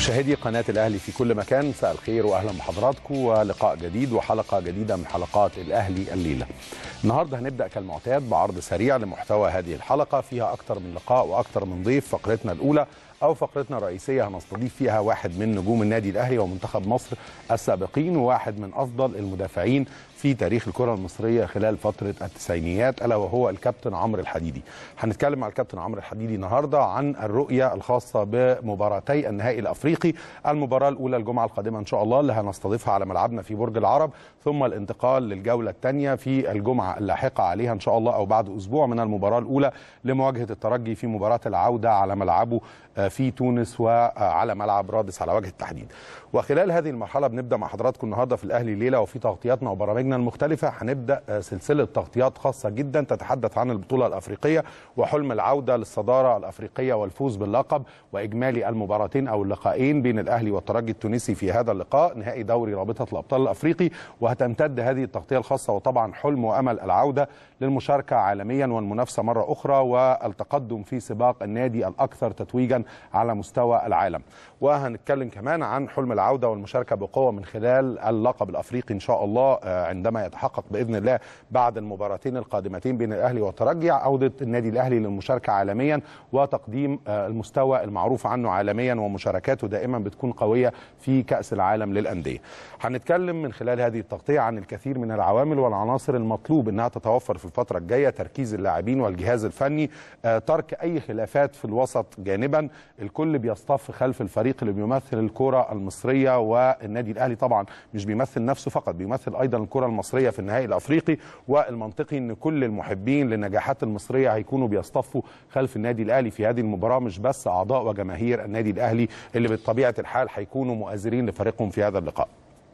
مشاهدي قناة الأهلي في كل مكان مساء الخير وأهلا بحضراتكم ولقاء جديد وحلقة جديدة من حلقات الأهلي الليلة النهاردة هنبدأ كالمعتاد بعرض سريع لمحتوى هذه الحلقة فيها أكثر من لقاء وأكثر من ضيف فقرتنا الأولى أو فقرتنا الرئيسية هنستضيف فيها واحد من نجوم النادي الأهلي ومنتخب مصر السابقين وواحد من أفضل المدافعين في تاريخ الكرة المصرية خلال فترة التسعينيات ألا وهو الكابتن عمرو الحديدي هنتكلم مع الكابتن عمرو الحديدي النهاردة عن الرؤية الخاصة بمباراتي النهائي الأفريقي المباراة الأولى الجمعة القادمة إن شاء الله اللي هنستضيفها على ملعبنا في برج العرب ثم الانتقال للجولة الثانية في الجمعة اللاحقة عليها إن شاء الله أو بعد أسبوع من المباراة الأولى لمواجهة الترجي في مباراة العودة على ملعبه في تونس وعلى ملعب رادس على وجه التحديد وخلال هذه المرحلة بنبدأ مع حضراتكم النهاردة في الأهلي الليلة وفي تغطياتنا وبرامجنا المختلفة هنبدأ سلسلة تغطيات خاصة جدا تتحدث عن البطولة الأفريقية وحلم العودة للصدارة الأفريقية والفوز باللقب وإجمالي المباراتين أو اللقاءين بين الأهلي والترجي التونسي في هذا اللقاء نهائي دوري رابطة الأبطال الأفريقي وهتمتد هذه التغطية الخاصة وطبعا حلم وأمل العودة للمشاركة عالميا والمنافسة مرة أخرى والتقدم في سباق النادي الأكثر تتويجا على مستوى العالم وهنتكلم كمان عن حلم العودة والمشاركة بقوة من خلال اللقب الأفريقي إن شاء الله عندما يتحقق بإذن الله بعد المباراتين القادمتين بين الأهلي والترجي عودة النادي الأهلي للمشاركة عالميا وتقديم المستوى المعروف عنه عالميا ومشاركاته دائما بتكون قوية في كأس العالم للأندية هنتكلم من خلال هذه التغطية عن الكثير من العوامل والعناصر المطلوب أنها تتوفر في الفترة الجاية تركيز اللاعبين والجهاز الفني ترك أي خلافات في الوسط جانبا الكل بيصطف خلف الفريق اللي بيمثل الكرة المصرية والنادي الأهلي طبعا مش بيمثل نفسه فقط بيمثل أيضا الكرة المصرية في النهائي الأفريقي والمنطقي أن كل المحبين للنجاحات المصرية هيكونوا بيصطفوا خلف النادي الأهلي في هذه المباراة مش بس أعضاء وجماهير النادي الأهلي اللي بطبيعة الحال هيكونوا مؤازرين لفريقهم في هذا اللقاء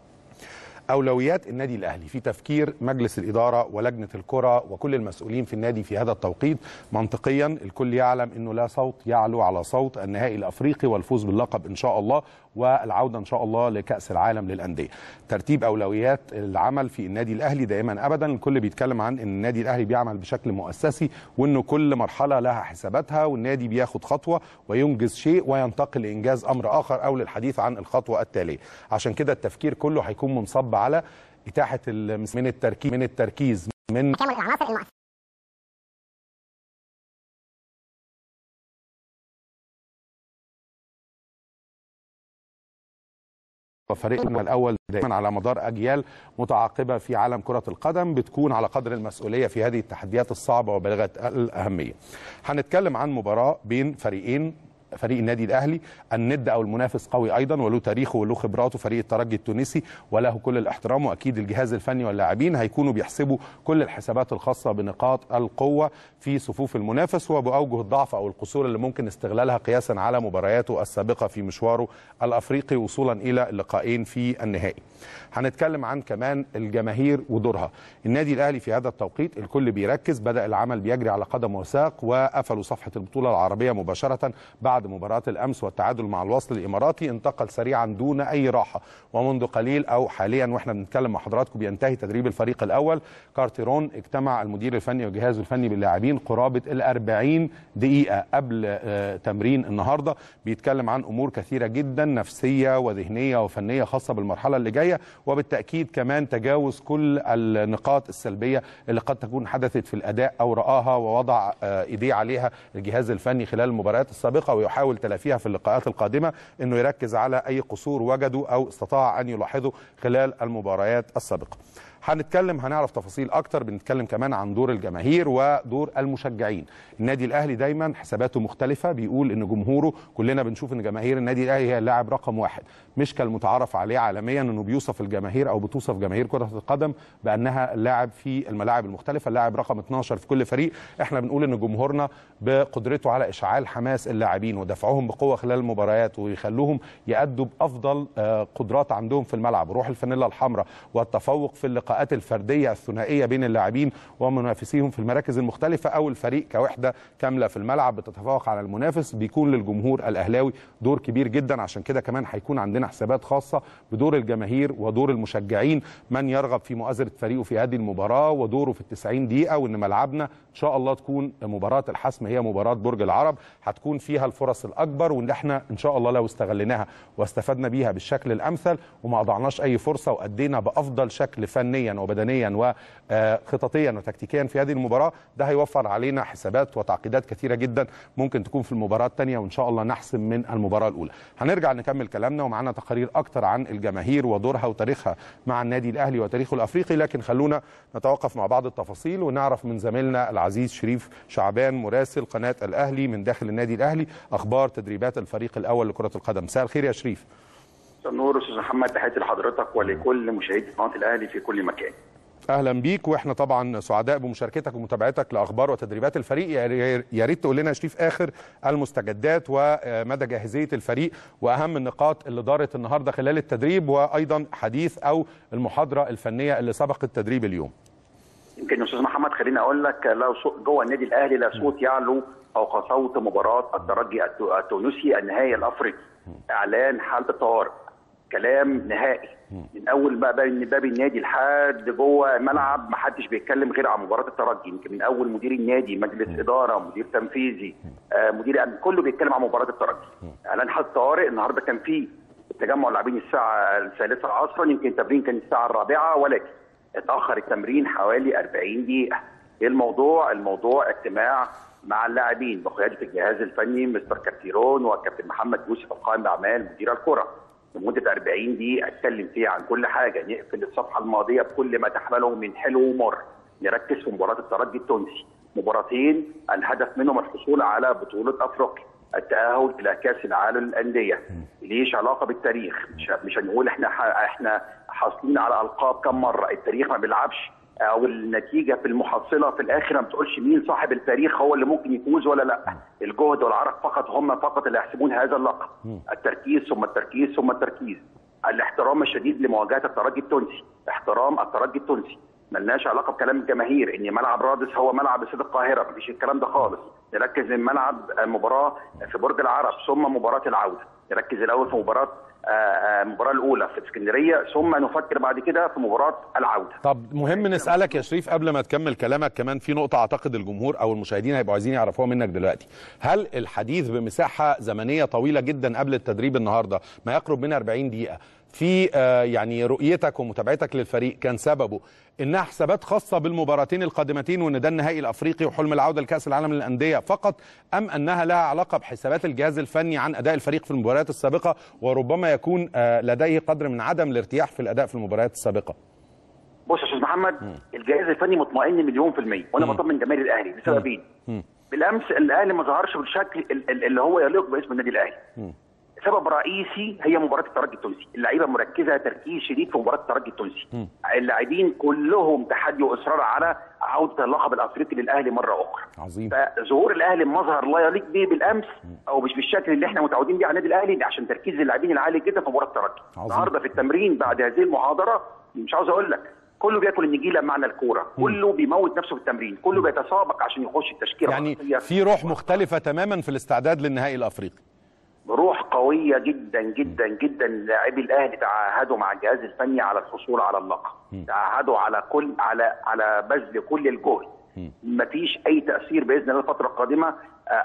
اولويات النادي الاهلي في تفكير مجلس الاداره ولجنه الكره وكل المسؤولين في النادي في هذا التوقيت منطقيا الكل يعلم انه لا صوت يعلو على صوت النهائي الافريقي والفوز باللقب ان شاء الله والعوده ان شاء الله لكاس العالم للانديه. ترتيب اولويات العمل في النادي الاهلي دائما ابدا الكل بيتكلم عن ان النادي الاهلي بيعمل بشكل مؤسسي وانه كل مرحله لها حساباتها والنادي بياخد خطوه وينجز شيء وينتقل لانجاز امر اخر او للحديث عن الخطوه التاليه. عشان كده التفكير كله هيكون منصب على اتاحه من التركيز من التركيز من كامل العناصر المؤثره وفريقنا الاول دائما على مدار اجيال متعاقبه في عالم كره القدم بتكون على قدر المسؤوليه في هذه التحديات الصعبه وبالغه الاهميه. هنتكلم عن مباراه بين فريقين فريق النادي الاهلي الند او المنافس قوي ايضا وله تاريخه وله خبراته فريق الترجي التونسي وله كل الاحترام واكيد الجهاز الفني واللاعبين هيكونوا بيحسبوا كل الحسابات الخاصه بنقاط القوه في صفوف المنافس وباوجه الضعف او القصور اللي ممكن استغلالها قياسا على مبارياته السابقه في مشواره الافريقي وصولا الى اللقاءين في النهائي. هنتكلم عن كمان الجماهير ودورها. النادي الاهلي في هذا التوقيت الكل بيركز بدا العمل بيجري على قدم وساق وقفلوا صفحه البطوله العربيه مباشره بعد بعد مباراة الأمس والتعادل مع الوصل الإماراتي انتقل سريعا دون أي راحة ومنذ قليل أو حاليا وإحنا بنتكلم مع حضراتكم بينتهي تدريب الفريق الأول كارتيرون اجتمع المدير الفني وجهازه الفني باللاعبين قرابة الأربعين دقيقة قبل تمرين النهاردة بيتكلم عن أمور كثيرة جدا نفسية وذهنية وفنية خاصة بالمرحلة اللي جاية وبالتأكيد كمان تجاوز كل النقاط السلبية اللي قد تكون حدثت في الأداء أو رآها ووضع إيديه عليها الجهاز الفني خلال المباريات السابقة ويحاول تلافيها في اللقاءات القادمة أنه يركز على أي قصور وجدوا أو استطاع أن يلاحظوا خلال المباريات السابقة هنتكلم هنعرف تفاصيل اكتر بنتكلم كمان عن دور الجماهير ودور المشجعين النادي الاهلي دايما حساباته مختلفه بيقول ان جمهوره كلنا بنشوف ان جماهير النادي الاهلي هي اللاعب رقم واحد مش كالمتعارف عليه عالميا انه بيوصف الجماهير او بتوصف جماهير كره القدم بانها اللاعب في الملاعب المختلفه اللاعب رقم 12 في كل فريق احنا بنقول ان جمهورنا بقدرته على اشعال حماس اللاعبين ودفعهم بقوه خلال المباريات ويخلوهم يادوا بافضل قدرات عندهم في الملعب روح الفانيلا الحمراء والتفوق في اللقاء اللقاءات الفرديه الثنائيه بين اللاعبين ومنافسيهم في المراكز المختلفه او الفريق كوحده كامله في الملعب بتتفوق على المنافس بيكون للجمهور الاهلاوي دور كبير جدا عشان كده كمان هيكون عندنا حسابات خاصه بدور الجماهير ودور المشجعين من يرغب في مؤازره فريقه في هذه المباراه ودوره في التسعين دقيقه وان ملعبنا ان شاء الله تكون مباراه الحسم هي مباراه برج العرب هتكون فيها الفرص الاكبر وان احنا ان شاء الله لو استغليناها واستفدنا بيها بالشكل الامثل وما اضعناش اي فرصه وادينا بافضل شكل فنيا وبدنيا وخططيا وتكتيكيا في هذه المباراه ده هيوفر علينا حسابات وتعقيدات كثيره جدا ممكن تكون في المباراه الثانيه وان شاء الله نحسم من المباراه الاولى هنرجع نكمل كلامنا ومعانا تقارير اكتر عن الجماهير ودورها وتاريخها مع النادي الاهلي وتاريخه الافريقي لكن خلونا نتوقف مع بعض التفاصيل ونعرف من زميلنا العزيز شريف شعبان مراسل قناه الاهلي من داخل النادي الاهلي اخبار تدريبات الفريق الاول لكره القدم مساء الخير يا شريف نور استاذ محمد تحياتي لحضرتك ولكل مشاهدي قناه الاهلي في كل مكان اهلا بيك واحنا طبعا سعداء بمشاركتك ومتابعتك لاخبار وتدريبات الفريق يا ريت تقول لنا يا شريف اخر المستجدات ومدى جاهزيه الفريق واهم النقاط اللي دارت النهارده خلال التدريب وايضا حديث او المحاضره الفنيه اللي سبق التدريب اليوم يمكن يا استاذ محمد خليني اقول لك لو جوه النادي الاهلي لا صوت يعلو فوق صوت مباراه الترجي التونسي النهائي الافريقي اعلان حاله الطوارئ كلام نهائي من اول بقى باب النادي لحد جوه الملعب ما حدش بيتكلم غير عن مباراه الترجي يمكن من اول مدير النادي مجلس اداره مدير تنفيذي آه مدير امن كله بيتكلم عن مباراه الترجي اعلان حاله طوارئ النهارده كان في تجمع اللاعبين الساعه الثالثه عصرا يمكن التمرين كان الساعه الرابعه ولكن اتاخر التمرين حوالي 40 دقيقه ايه الموضوع الموضوع اجتماع مع اللاعبين بقياده الجهاز الفني مستر كارتيرون والكابتن محمد يوسف القائم باعمال مدير الكره لمده 40 دقيقه اتكلم فيها عن كل حاجه نقفل الصفحه الماضيه بكل ما تحمله من حلو ومر نركز في مباراه الترجي التونسي مباراتين الهدف منهم الحصول على بطوله افريقيا التاهل الى كاس العالم للانديه ليش علاقه بالتاريخ مش مش هنقول احنا احنا حاصلين على القاب كم مره التاريخ ما بيلعبش او النتيجه في المحصله في الاخر ما بتقولش مين صاحب التاريخ هو اللي ممكن يفوز ولا لا الجهد والعرق فقط هم فقط اللي يحسمون هذا اللقب التركيز ثم التركيز ثم التركيز الاحترام الشديد لمواجهه الترجي التونسي احترام الترجي التونسي ملناش علاقه بكلام الجماهير ان ملعب رادس هو ملعب استاد القاهره مفيش الكلام ده خالص نركز من ملعب المباراه في برج العرب ثم مباراه العوده نركز الاول في مباراه المباراه الاولى في اسكندريه ثم نفكر بعد كده في مباراه العوده طب مهم نسالك يا شريف قبل ما تكمل كلامك كمان في نقطه اعتقد الجمهور او المشاهدين هيبقوا عايزين يعرفوها منك دلوقتي هل الحديث بمساحه زمنيه طويله جدا قبل التدريب النهارده ما يقرب من 40 دقيقه في يعني رؤيتك ومتابعتك للفريق كان سببه انها حسابات خاصه بالمباراتين القادمتين وان ده النهائي الافريقي وحلم العوده لكاس العالم للانديه فقط ام انها لها علاقه بحسابات الجهاز الفني عن اداء الفريق في المباريات السابقه وربما يكون لديه قدر من عدم الارتياح في الاداء في المباريات السابقه بص يا استاذ محمد م. الجهاز الفني مطمئن مليون في الميه وانا بطمن جماهير الاهلي لسببين بالامس الاهلي ما ظهرش بالشكل اللي هو يليق باسم النادي الاهلي م. سبب رئيسي هي مباراه الترجي التونسي، اللعيبه مركزه تركيز شديد في مباراه الترجي التونسي. اللاعبين كلهم تحدي واصرار على عوده اللقب الافريقي للاهلي مره اخرى. عظيم. فظهور الاهلي مظهر لا يليق به بالامس او مش بالشكل اللي احنا متعودين بيه على النادي الاهلي عشان تركيز اللاعبين العالي جدا في مباراه الترجي. النهارده في التمرين بعد هذه المحاضره مش عاوز اقول لك كله بياكل النجيله بمعنى الكوره، كله بيموت نفسه في التمرين، كله بيتسابق عشان يخش التشكيله يعني في روح مختلفه تماما في الاستعداد للنهائي الافريقي. روح قويه جدا جدا جدا لاعبي الاهلي تعهدوا مع الجهاز الفني على الحصول على اللقب تعهدوا على كل على على بذل كل الجهد مفيش اي تاثير باذن الله الفتره القادمه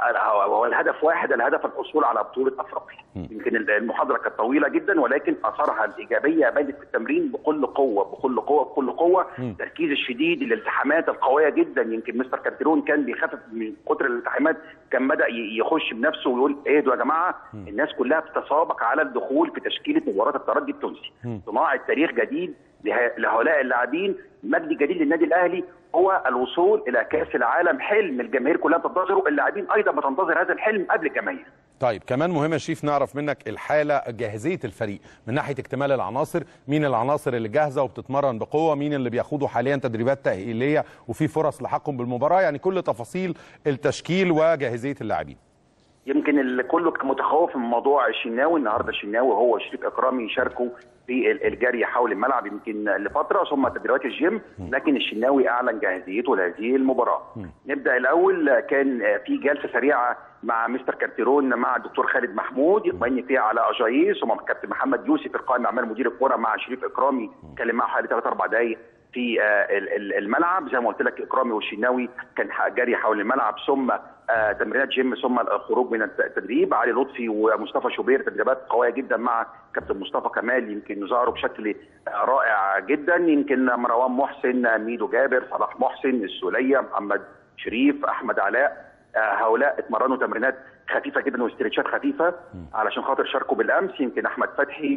هو الهدف واحد الهدف الحصول على بطوله افريقيا يمكن المحاضره كانت طويله جدا ولكن اثرها الايجابيه بانت في التمرين بكل قوه بكل قوه بكل قوه التركيز الشديد الالتحامات القويه جدا يمكن مستر كارتيرون كان بيخفف من كتر الالتحامات كان بدا يخش بنفسه ويقول اهدوا يا جماعه الناس كلها بتتسابق على الدخول في تشكيله مباراه الترجي التونسي صناعه تاريخ جديد لهؤلاء اللاعبين مجد جديد للنادي الاهلي هو الوصول الى كاس العالم حلم الجماهير كلها تنتظره اللاعبين ايضا بتنتظر هذا الحلم قبل الجماهير طيب كمان مهم يا شريف نعرف منك الحاله جاهزيه الفريق من ناحيه اكتمال العناصر مين العناصر اللي جاهزه وبتتمرن بقوه مين اللي بياخدوا حاليا تدريبات تاهيليه وفي فرص لحقهم بالمباراه يعني كل تفاصيل التشكيل وجاهزيه اللاعبين يمكن الكل كان متخوف من موضوع الشناوي النهارده الشناوي هو وشريف اكرامي يشاركوا في ال- الجري حول الملعب يمكن لفتره ثم تدريبات الجيم لكن الشناوي اعلن جاهزيته لهذه المباراه. نبدا الاول كان في جلسه سريعه مع مستر كارتيرون مع الدكتور خالد محمود يطمئن فيها على اجاييه ثم كابتن محمد يوسف القائم اعمال مدير الكره مع شريف اكرامي اتكلم معه حوالي ثلاث اربع دقائق في آه، ال- ال- الملعب زي ما قلت لك اكرامي والشناوي كان جري حول الملعب ثم آه، تمرينات جيم ثم الخروج من الت- التدريب علي لطفي ومصطفى شوبير تدريبات قويه جدا مع كابتن مصطفى كمال يمكن ظهروا بشكل آه، رائع جدا يمكن مروان محسن ميدو جابر صلاح محسن السوليه محمد شريف احمد علاء آه، هؤلاء اتمرنوا تمرينات خفيفه جدا واسترتشات خفيفه علشان خاطر شاركوا بالامس يمكن احمد فتحي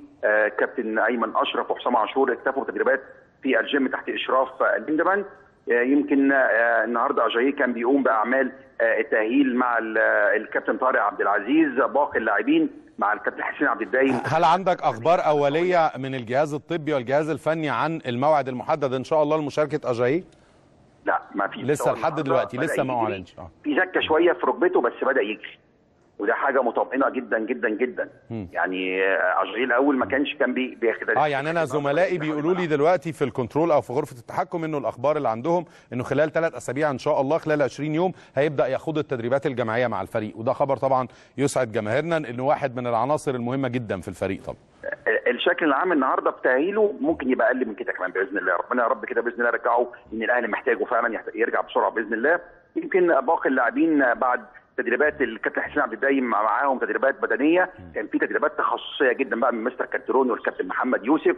وكابتن ايمن اشرف وحسام عاشور اكتفوا بتدريبات في الجيم تحت اشراف آه، ليندمان آه، يمكن آه، النهارده اجاييه كان بيقوم باعمال آه، التاهيل مع ال- آه، الكابتن طارق عبد العزيز باقي اللاعبين مع الكابتن حسين عبد الدايم هل عندك اخبار اوليه من الجهاز الطبي والجهاز الفني عن الموعد المحدد ان شاء الله لمشاركه اجاييه لا ما في لسه هو لحد النهاردة دلوقتي بدأ لسه ما يجري. اعلنش اه في زكه شويه في ركبته بس بدا يجري وده حاجه مطمئنه جدا جدا جدا يعني آه، اجاييه الاول ما كانش كان بي- بياخد اه يعني انا زملائي بيقولوا لي دلوقتي في الكنترول او في غرفه التحكم انه الاخبار اللي عندهم انه خلال ثلاث اسابيع ان شاء الله خلال 20 يوم هيبدا يخوض التدريبات الجماعيه مع الفريق وده خبر طبعا يسعد جماهيرنا انه واحد من العناصر المهمه جدا في الفريق طبعا الشكل العام النهارده في تاهيله ممكن يبقى اقل من كده كمان باذن الله ربنا يا رب كده باذن الله يرجعه ان الاهلي محتاجه فعلا يحت- يرجع بسرعه باذن الله يمكن باقي اللاعبين بعد تدريبات الكابتن حسين عبد الدايم مع- معاهم تدريبات بدنيه كان في تدريبات تخصصيه جدا بقى من مستر كانتروني والكابتن محمد يوسف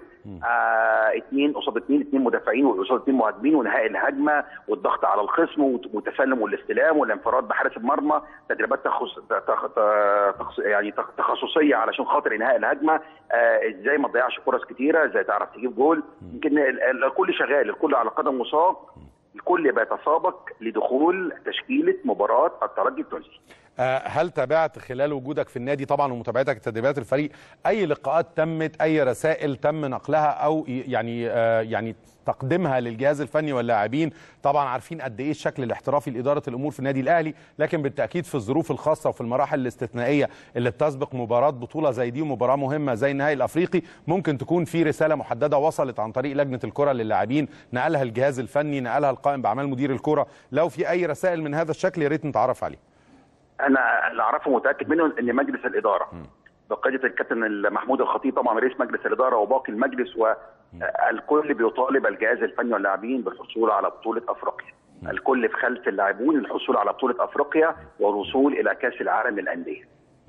آه اثنين قصاد اثنين اثنين مدافعين وقصاد اثنين مهاجمين ونهاء الهجمه والضغط على الخصم وت- والتسلم والاستلام والانفراد بحارس المرمى تدريبات تخص... تخ... تخص... يعني تخ... تخصصيه علشان خاطر انهاء الهجمه آه ازاي ما تضيعش فرص كتيره ازاي تعرف تجيب جول يمكن ال- ال- الكل شغال الكل على قدم وساق الكل بيتسابق لدخول تشكيله مباراه الترجي التونسي آه، هل تابعت خلال وجودك في النادي طبعا ومتابعتك لتدريبات الفريق اي لقاءات تمت اي رسائل تم نقلها او ي- يعني آه، يعني تقديمها للجهاز الفني واللاعبين طبعا عارفين قد ايه الشكل الاحترافي لاداره الامور في النادي الاهلي لكن بالتاكيد في الظروف الخاصه وفي المراحل الاستثنائيه اللي بتسبق مباراه بطوله زي دي ومباراه مهمه زي النهائي الافريقي ممكن تكون في رساله محدده وصلت عن طريق لجنه الكره للاعبين نقلها الجهاز الفني نقلها القائم باعمال مدير الكره لو في اي رسائل من هذا الشكل يا ريت نتعرف عليه انا اللي اعرفه متاكد منه ان مجلس الاداره بقياده الكابتن محمود الخطيب طبعا رئيس مجلس الاداره وباقي المجلس والكل بيطالب الجهاز الفني واللاعبين بالحصول على بطوله افريقيا. الكل في خلف اللاعبون الحصول على بطوله افريقيا والوصول الى كاس العالم للانديه.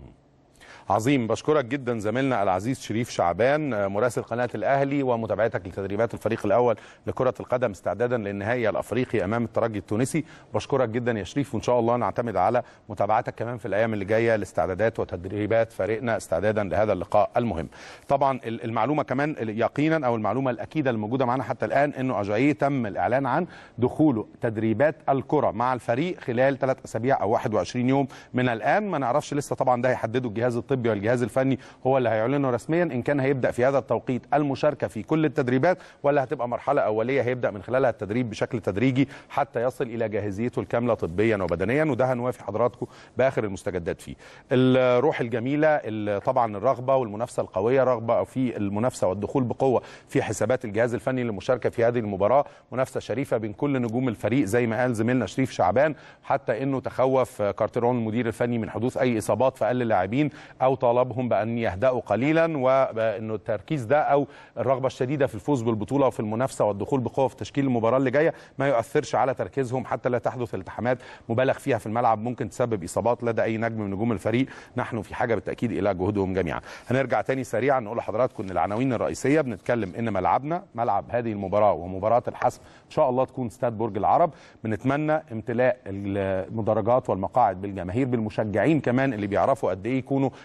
عظيم بشكرك جدا زميلنا العزيز شريف شعبان آه، مراسل قناه الاهلي ومتابعتك لتدريبات الفريق الاول لكره القدم استعدادا للنهائي الافريقي امام الترجي التونسي بشكرك جدا يا شريف وان شاء الله نعتمد على متابعتك كمان في الايام اللي جايه لاستعدادات وتدريبات فريقنا استعدادا لهذا اللقاء المهم طبعا ال- المعلومه كمان يقينا او المعلومه الاكيده الموجوده معنا حتى الان انه اجاييه تم الاعلان عن دخوله تدريبات الكره مع الفريق خلال ثلاث اسابيع او 21 يوم من الان ما نعرفش لسه طبعا ده هيحدده الجهاز الطبي والجهاز الفني هو اللي هيعلنه رسميا ان كان هيبدا في هذا التوقيت المشاركه في كل التدريبات ولا هتبقى مرحله اوليه هيبدا من خلالها التدريب بشكل تدريجي حتى يصل الى جاهزيته الكامله طبيا وبدنيا وده هنوافي حضراتكم باخر المستجدات فيه. الروح الجميله ال- طبعا الرغبه والمنافسه القويه رغبه في المنافسه والدخول بقوه في حسابات الجهاز الفني للمشاركه في هذه المباراه منافسه شريفه بين كل نجوم الفريق زي ما قال زميلنا شريف شعبان حتى انه تخوف كارتيرون المدير الفني من حدوث اي اصابات في اقل اللاعبين او طالبهم بان يهدأوا قليلا وانه التركيز ده او الرغبه الشديده في الفوز بالبطوله وفي المنافسه والدخول بقوه في تشكيل المباراه اللي جايه ما يؤثرش على تركيزهم حتى لا تحدث التحامات مبالغ فيها في الملعب ممكن تسبب اصابات لدى اي نجم من نجوم الفريق نحن في حاجه بالتاكيد الى جهودهم جميعا هنرجع تاني سريعا نقول لحضراتكم ان العناوين الرئيسيه بنتكلم ان ملعبنا ملعب هذه المباراه ومباراه الحسم ان شاء الله تكون استاد برج العرب بنتمنى امتلاء المدرجات والمقاعد بالجماهير بالمشجعين كمان اللي بيعرفوا قد ايه يكونوا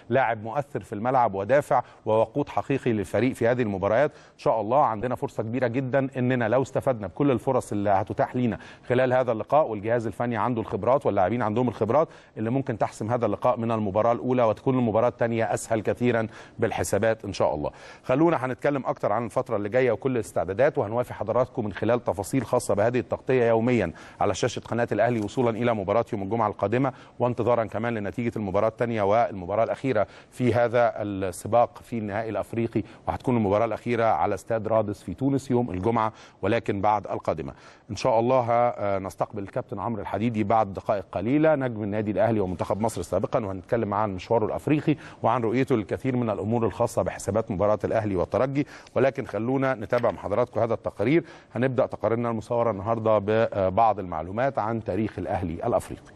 لاعب مؤثر في الملعب ودافع ووقود حقيقي للفريق في هذه المباريات ان شاء الله عندنا فرصه كبيره جدا اننا لو استفدنا بكل الفرص اللي هتتاح لينا خلال هذا اللقاء والجهاز الفني عنده الخبرات واللاعبين عندهم الخبرات اللي ممكن تحسم هذا اللقاء من المباراه الاولى وتكون المباراه الثانيه اسهل كثيرا بالحسابات ان شاء الله خلونا هنتكلم اكتر عن الفتره اللي جايه وكل الاستعدادات وهنوافي حضراتكم من خلال تفاصيل خاصه بهذه التغطيه يوميا على شاشه قناه الاهلي وصولا الى مباراه يوم الجمعه القادمه وانتظارا كمان لنتيجه المباراه الثانيه والمباراه الاخيره في هذا السباق في النهائي الافريقي وهتكون المباراه الاخيره على استاد رادس في تونس يوم الجمعه ولكن بعد القادمه ان شاء الله نستقبل الكابتن عمرو الحديدي بعد دقائق قليله نجم النادي الاهلي ومنتخب مصر سابقا وهنتكلم عن مشواره الافريقي وعن رؤيته للكثير من الامور الخاصه بحسابات مباراه الاهلي والترجي ولكن خلونا نتابع مع حضراتكم هذا التقرير هنبدا تقاريرنا المصوره النهارده ببعض المعلومات عن تاريخ الاهلي الافريقي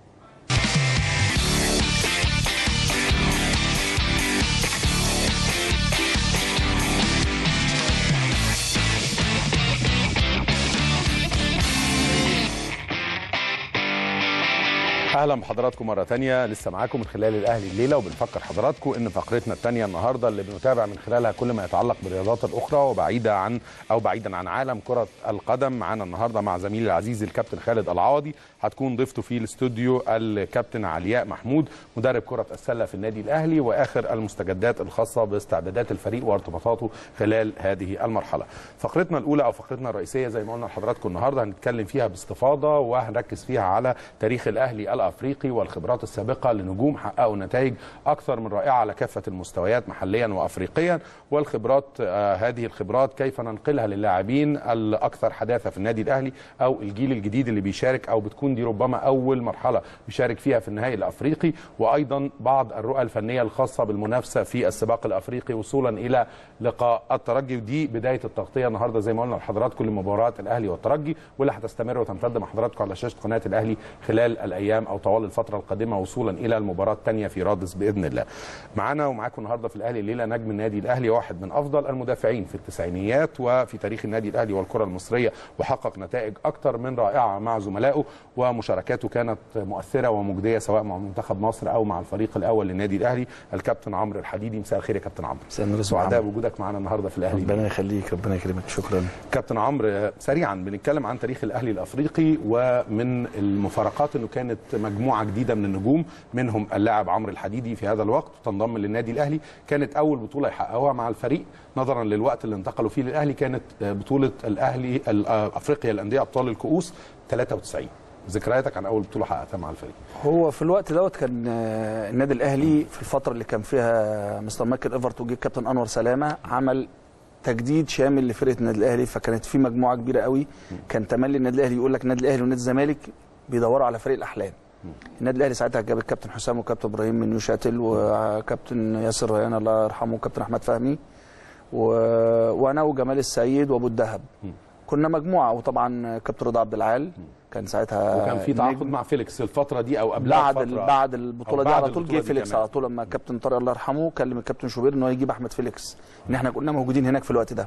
اهلا بحضراتكم مره تانية لسه معاكم من خلال الاهلي الليله وبنفكر حضراتكم ان فقرتنا الثانيه النهارده اللي بنتابع من خلالها كل ما يتعلق بالرياضات الاخرى وبعيده عن او بعيدا عن عالم كره القدم معانا النهارده مع زميلي العزيز الكابتن خالد العوضي هتكون ضيفته في الاستوديو الكابتن علياء محمود مدرب كره السله في النادي الاهلي واخر المستجدات الخاصه باستعدادات الفريق وارتباطاته خلال هذه المرحله. فقرتنا الاولى او فقرتنا الرئيسيه زي ما قلنا لحضراتكم النهارده هنتكلم فيها باستفاضه وهنركز فيها على تاريخ الاهلي الافريقي والخبرات السابقه لنجوم حققوا نتائج اكثر من رائعه على كافه المستويات محليا وافريقيا والخبرات آه هذه الخبرات كيف ننقلها للاعبين الاكثر حداثه في النادي الاهلي او الجيل الجديد اللي بيشارك او بتكون دي ربما اول مرحله بيشارك فيها في النهائي الافريقي وايضا بعض الرؤى الفنيه الخاصه بالمنافسه في السباق الافريقي وصولا الى لقاء الترجي ودي بدايه التغطيه النهارده زي ما قلنا لحضراتكم لمباراه الاهلي والترجي واللي هتستمر وتمتد مع حضراتكم على شاشه قناه الاهلي خلال الايام او طوال الفتره القادمه وصولا الى المباراه الثانيه في رادس باذن الله. معانا ومعاكم النهارده في الاهلي الليله نجم النادي الاهلي واحد من افضل المدافعين في التسعينيات وفي تاريخ النادي الاهلي والكره المصريه وحقق نتائج اكثر من رائعه مع زملائه ومشاركاته كانت مؤثره ومجديه سواء مع منتخب مصر او مع الفريق الاول للنادي الاهلي الكابتن عمرو الحديدي مساء الخير يا كابتن عمرو. مساء النور سعداء بوجودك معانا النهارده في الاهلي ربنا يخليك ربنا يكرمك شكرا كابتن عمرو سريعا بنتكلم عن تاريخ الاهلي الافريقي ومن المفارقات انه كانت مجموعه جديده من النجوم منهم اللاعب عمرو الحديدي في هذا الوقت تنضم للنادي الاهلي كانت اول بطوله يحققوها مع الفريق نظرا للوقت اللي انتقلوا فيه للاهلي كانت بطوله الاهلي افريقيا الانديه ابطال الكؤوس 93 ذكرياتك عن اول بطوله حققتها مع الفريق هو في الوقت دوت كان النادي الاهلي في الفتره اللي كان فيها مستر مايكل ايفرت وجه الكابتن انور سلامه عمل تجديد شامل لفرقه النادي الاهلي فكانت في مجموعه كبيره قوي كان تملي النادي الاهلي يقول لك النادي الاهلي والنادي الزمالك بيدوروا على فريق الاحلام النادي الاهلي ساعتها جاب الكابتن حسام وكابتن ابراهيم من يوشاتل وكابتن ياسر ريان الله يرحمه وكابتن احمد فهمي و... وانا وجمال السيد وابو الدهب كنا مجموعه وطبعا كابتن رضا عبد العال كان ساعتها وكان في تعاقد مع فيليكس الفتره دي او قبلها بعد ال... بعد البطوله دي على طول جه فيليكس على طول لما الكابتن طارق الله يرحمه كلم الكابتن شوبير ان هو يجيب احمد فيليكس ان احنا كنا موجودين هناك في الوقت ده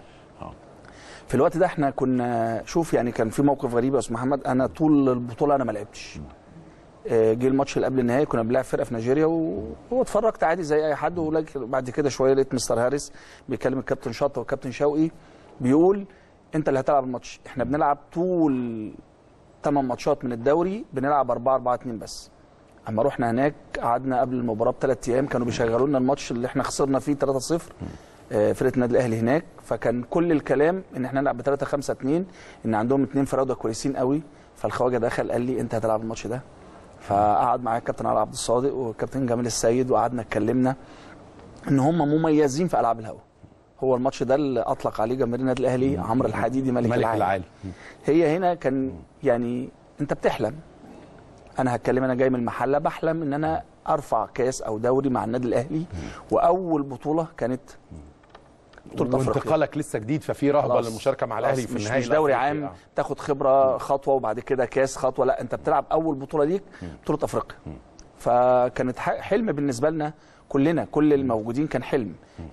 في الوقت ده احنا كنا شوف يعني كان في موقف غريب يا استاذ محمد انا طول البطوله انا ما لعبتش جه الماتش اللي قبل النهائي كنا بنلعب فرقه في نيجيريا واتفرجت عادي زي اي حد وبعد كده شويه لقيت مستر هاريس بيكلم الكابتن شطه والكابتن شوقي بيقول انت اللي هتلعب الماتش احنا بنلعب طول 8 ماتشات من الدوري بنلعب 4 4 2 بس اما رحنا هناك قعدنا قبل المباراه بثلاث ايام كانوا بيشغلوا لنا الماتش اللي احنا خسرنا فيه 3 0 فرقه النادي الاهلي هناك فكان كل الكلام ان احنا نلعب ب 3 5 2 ان عندهم اثنين فراوده كويسين قوي فالخواجه دخل قال لي انت هتلعب الماتش ده فقعد معايا الكابتن علي عبد الصادق والكابتن جمال السيد وقعدنا اتكلمنا ان هم مميزين في العاب الهواء هو الماتش ده اللي اطلق عليه جماهير النادي الاهلي عمرو الحديدي ملك, ملك العالي. العالي هي هنا كان يعني انت بتحلم انا هتكلم انا جاي من المحله بحلم ان انا ارفع كاس او دوري مع النادي الاهلي واول بطوله كانت بطوله افريقيا وانتقالك لسه جديد ففي رهبه للمشاركه مع الاهلي في مش النهائي مش دوري عام تاخد خبره خطوه وبعد كده كاس خطوه لا انت بتلعب اول بطوله ليك بطوله افريقيا فكانت حلم بالنسبه لنا كلنا كل الموجودين كان حلم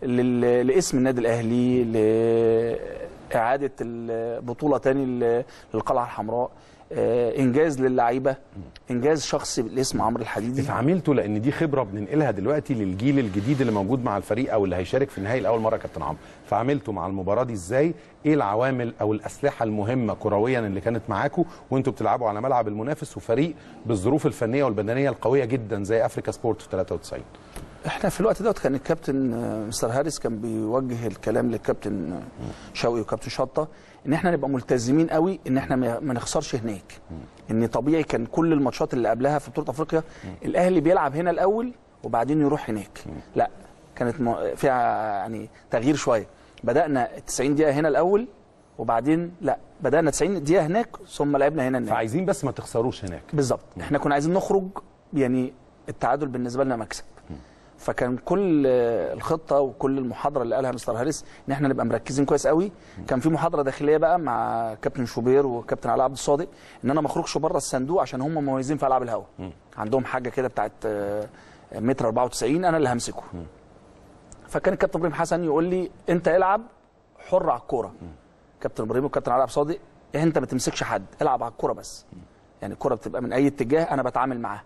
لاسم النادي الاهلي لاعاده البطوله تاني للقلعه الحمراء آه، انجاز للعيبه انجاز شخصي بالاسم عمرو الحديدي اتعاملتوا لان دي خبره بننقلها دلوقتي للجيل الجديد اللي موجود مع الفريق او اللي هيشارك في النهائي لاول مره يا كابتن عمرو فعملتوا مع المباراه دي ازاي ايه العوامل او الاسلحه المهمه كرويا اللي كانت معاكم وانتوا بتلعبوا على ملعب المنافس وفريق بالظروف الفنيه والبدنيه القويه جدا زي افريكا سبورت في 93 احنا في الوقت دوت كان الكابتن آه، مستر هاريس كان بيوجه الكلام للكابتن آه، شوقي وكابتن شطه ان احنا نبقى ملتزمين قوي ان احنا ما ما نخسرش هناك ان طبيعي كان كل الماتشات اللي قبلها في بطوله افريقيا الاهلي بيلعب هنا الاول وبعدين يروح هناك لا كانت م- فيها يعني تغيير شويه بدانا 90 دقيقه هنا الاول وبعدين لا بدانا 90 دقيقه هناك ثم لعبنا هنا هناك فعايزين بس ما تخسروش هناك بالظبط احنا كنا عايزين نخرج يعني التعادل بالنسبه لنا مكسب فكان كل آه، الخطه وكل المحاضره اللي قالها مستر هاريس ان احنا نبقى مركزين كويس قوي كان في محاضره داخليه بقى مع كابتن شوبير وكابتن علاء عبد الصادق ان انا ما اخرجش بره الصندوق عشان هم مميزين في العاب الهواء عندهم حاجه كده بتاعت آه، متر 94 انا اللي همسكه فكان الكابتن ابراهيم حسن يقول لي انت العب حر على الكوره كابتن ابراهيم وكابتن علاء عبد الصادق انت ما تمسكش حد العب على الكوره بس يعني الكره بتبقى من اي اتجاه انا بتعامل معاها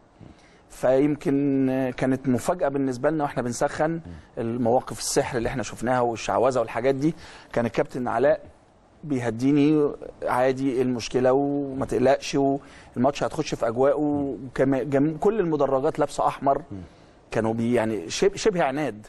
فيمكن كانت مفاجاه بالنسبه لنا واحنا بنسخن المواقف السحر اللي احنا شفناها والشعوذه والحاجات دي كان الكابتن علاء بيهديني عادي ايه المشكله وما تقلقش والماتش هتخش في اجواءه وكما- جم- كل المدرجات لابسه احمر كانوا بي يعني شبه, شبه عناد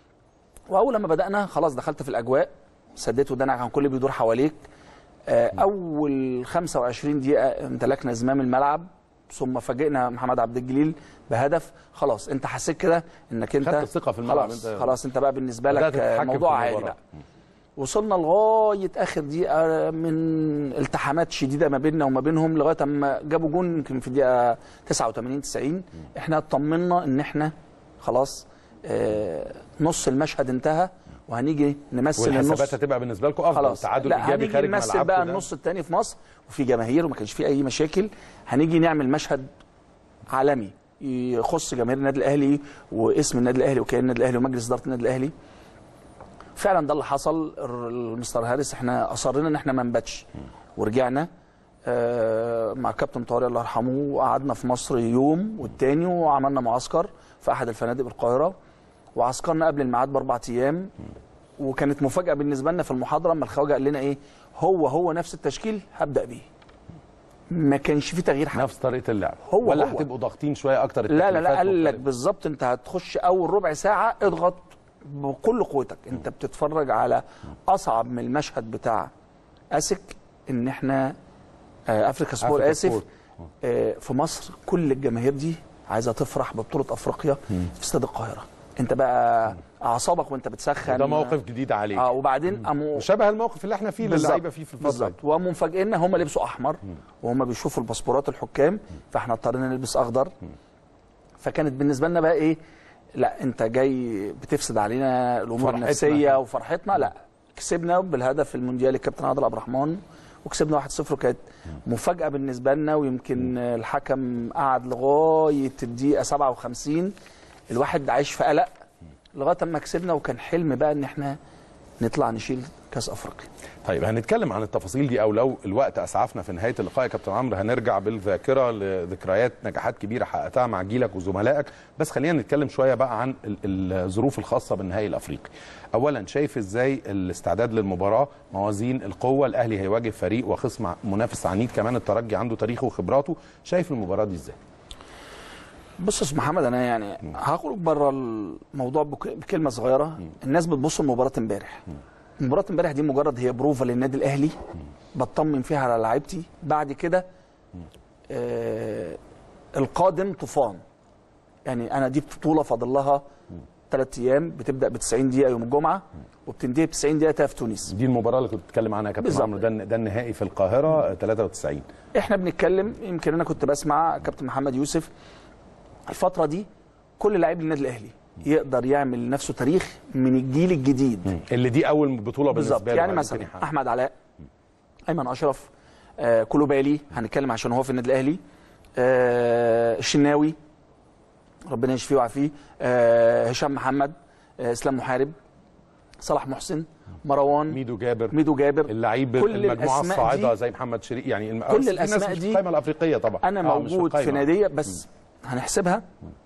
واول لما بدانا خلاص دخلت في الاجواء سديت ودانك عن كل اللي بيدور حواليك آه، اول 25 دقيقه امتلكنا زمام الملعب ثم فاجئنا محمد عبد الجليل بهدف خلاص انت حسيت كده انك انت خدت الثقة في الملعب، خلاص انت- خلاص انت بقى بالنسبه بدأت لك آه، تتحكم في موضوع عادي المباراة. بقى وصلنا لغايه اخر دقيقه من التحامات شديده ما بيننا وما بينهم لغايه اما جابوا جون يمكن في الدقيقه 89 90 احنا اطمنا ان احنا خلاص آه، نص المشهد انتهى وهنيجي نمثل النص والحسابات هتبقى بالنسبه لكم افضل خلاص تعادل لا ايجابي هنيجي خارج نمثل ملعبكم بقى ده. النص الثاني في مصر وفي جماهير وما كانش فيه اي مشاكل هنيجي نعمل مشهد عالمي يخص جماهير النادي الاهلي واسم النادي الاهلي وكيان النادي الاهلي ومجلس اداره النادي الاهلي فعلا ده اللي حصل الر- المستر هاريس احنا اصرينا ان احنا ما نباتش ورجعنا آه، مع كابتن طارق الله يرحمه وقعدنا في مصر يوم والتاني وعملنا معسكر في احد الفنادق بالقاهره وعسكرنا قبل الميعاد باربع ايام وكانت مفاجاه بالنسبه لنا في المحاضره اما الخواجه قال لنا ايه هو هو نفس التشكيل هبدا بيه ما كانش فيه تغيير حاجه نفس طريقه اللعب هو- ولا هو. هتبقوا ضاغطين شويه اكتر لا لا لا التكليفات قال لك مختلفة؟ بالظبط انت هتخش اول ربع ساعه اضغط بكل قوتك انت بتتفرج على اصعب من المشهد بتاع اسك ان احنا آه، افريكا سبور أفريكا اسف سبور. آه، في مصر كل الجماهير دي عايزه تفرح ببطوله افريقيا في استاد القاهره انت بقى اعصابك وانت بتسخن ده موقف جديد عليك اه وبعدين قاموا شبه الموقف اللي احنا فيه اللي اللعيبه فيه في الفتره دي. بالظبط وقاموا مفاجئنا هم لبسوا احمر وهم بيشوفوا الباسبورات الحكام فاحنا اضطرينا نلبس اخضر فكانت بالنسبه لنا بقى ايه لا انت جاي بتفسد علينا الامور فرحتنا. النفسيه وفرحتنا لا كسبنا بالهدف المونديالي الكابتن عادل عبد الرحمن وكسبنا 1-0 وكانت مفاجاه بالنسبه لنا ويمكن الحكم قعد لغايه الدقيقه 57 الواحد عايش في قلق لغايه اما كسبنا وكان حلم بقى ان احنا نطلع نشيل كاس افريقيا طيب هنتكلم عن التفاصيل دي او لو الوقت اسعفنا في نهايه اللقاء يا كابتن عمرو هنرجع بالذاكره لذكريات نجاحات كبيره حققتها مع جيلك وزملائك بس خلينا نتكلم شويه بقى عن ال- الظروف الخاصه بالنهائي الافريقي. اولا شايف ازاي الاستعداد للمباراه موازين القوه الاهلي هيواجه فريق وخصم منافس عنيد كمان الترجي عنده تاريخه وخبراته شايف المباراه دي ازاي؟ بص يا استاذ محمد انا يعني هخرج بره الموضوع بك- بكلمه صغيره الناس بتبص لمباراه امبارح مباراه امبارح دي مجرد هي بروفا للنادي الاهلي بطمن فيها على لعيبتي بعد كده آه القادم طوفان يعني انا دي بطوله فاضل لها ثلاث ايام بتبدا ب 90 دقيقه يوم الجمعه وبتنتهي ب 90 دقيقه في تونس دي المباراه اللي كنت بتتكلم عنها يا كابتن بالظبط. عمرو ده ده النهائي في القاهره آه، 93 احنا بنتكلم يمكن انا كنت بسمع كابتن محمد يوسف الفتره دي كل لاعب النادي الاهلي يقدر يعمل لنفسه تاريخ من الجيل الجديد اللي دي اول بطوله بالظبط بالنسبه له يعني بعد مثلا تاني حاجة. احمد علاء ايمن اشرف آه كولوبالي هنتكلم عشان هو في النادي الاهلي آه الشناوي ربنا يشفيه ويعافيه آه هشام محمد آه اسلام محارب صلاح محسن مروان ميدو جابر ميدو جابر اللعيب كل المجموعه الأسماء الصاعده دي- زي محمد شريف يعني الم... كل بس في الأسماء ناس مش في دي القائمه الافريقيه طبعا انا آه، مش موجود في, القايمة. ناديه بس هنحسبها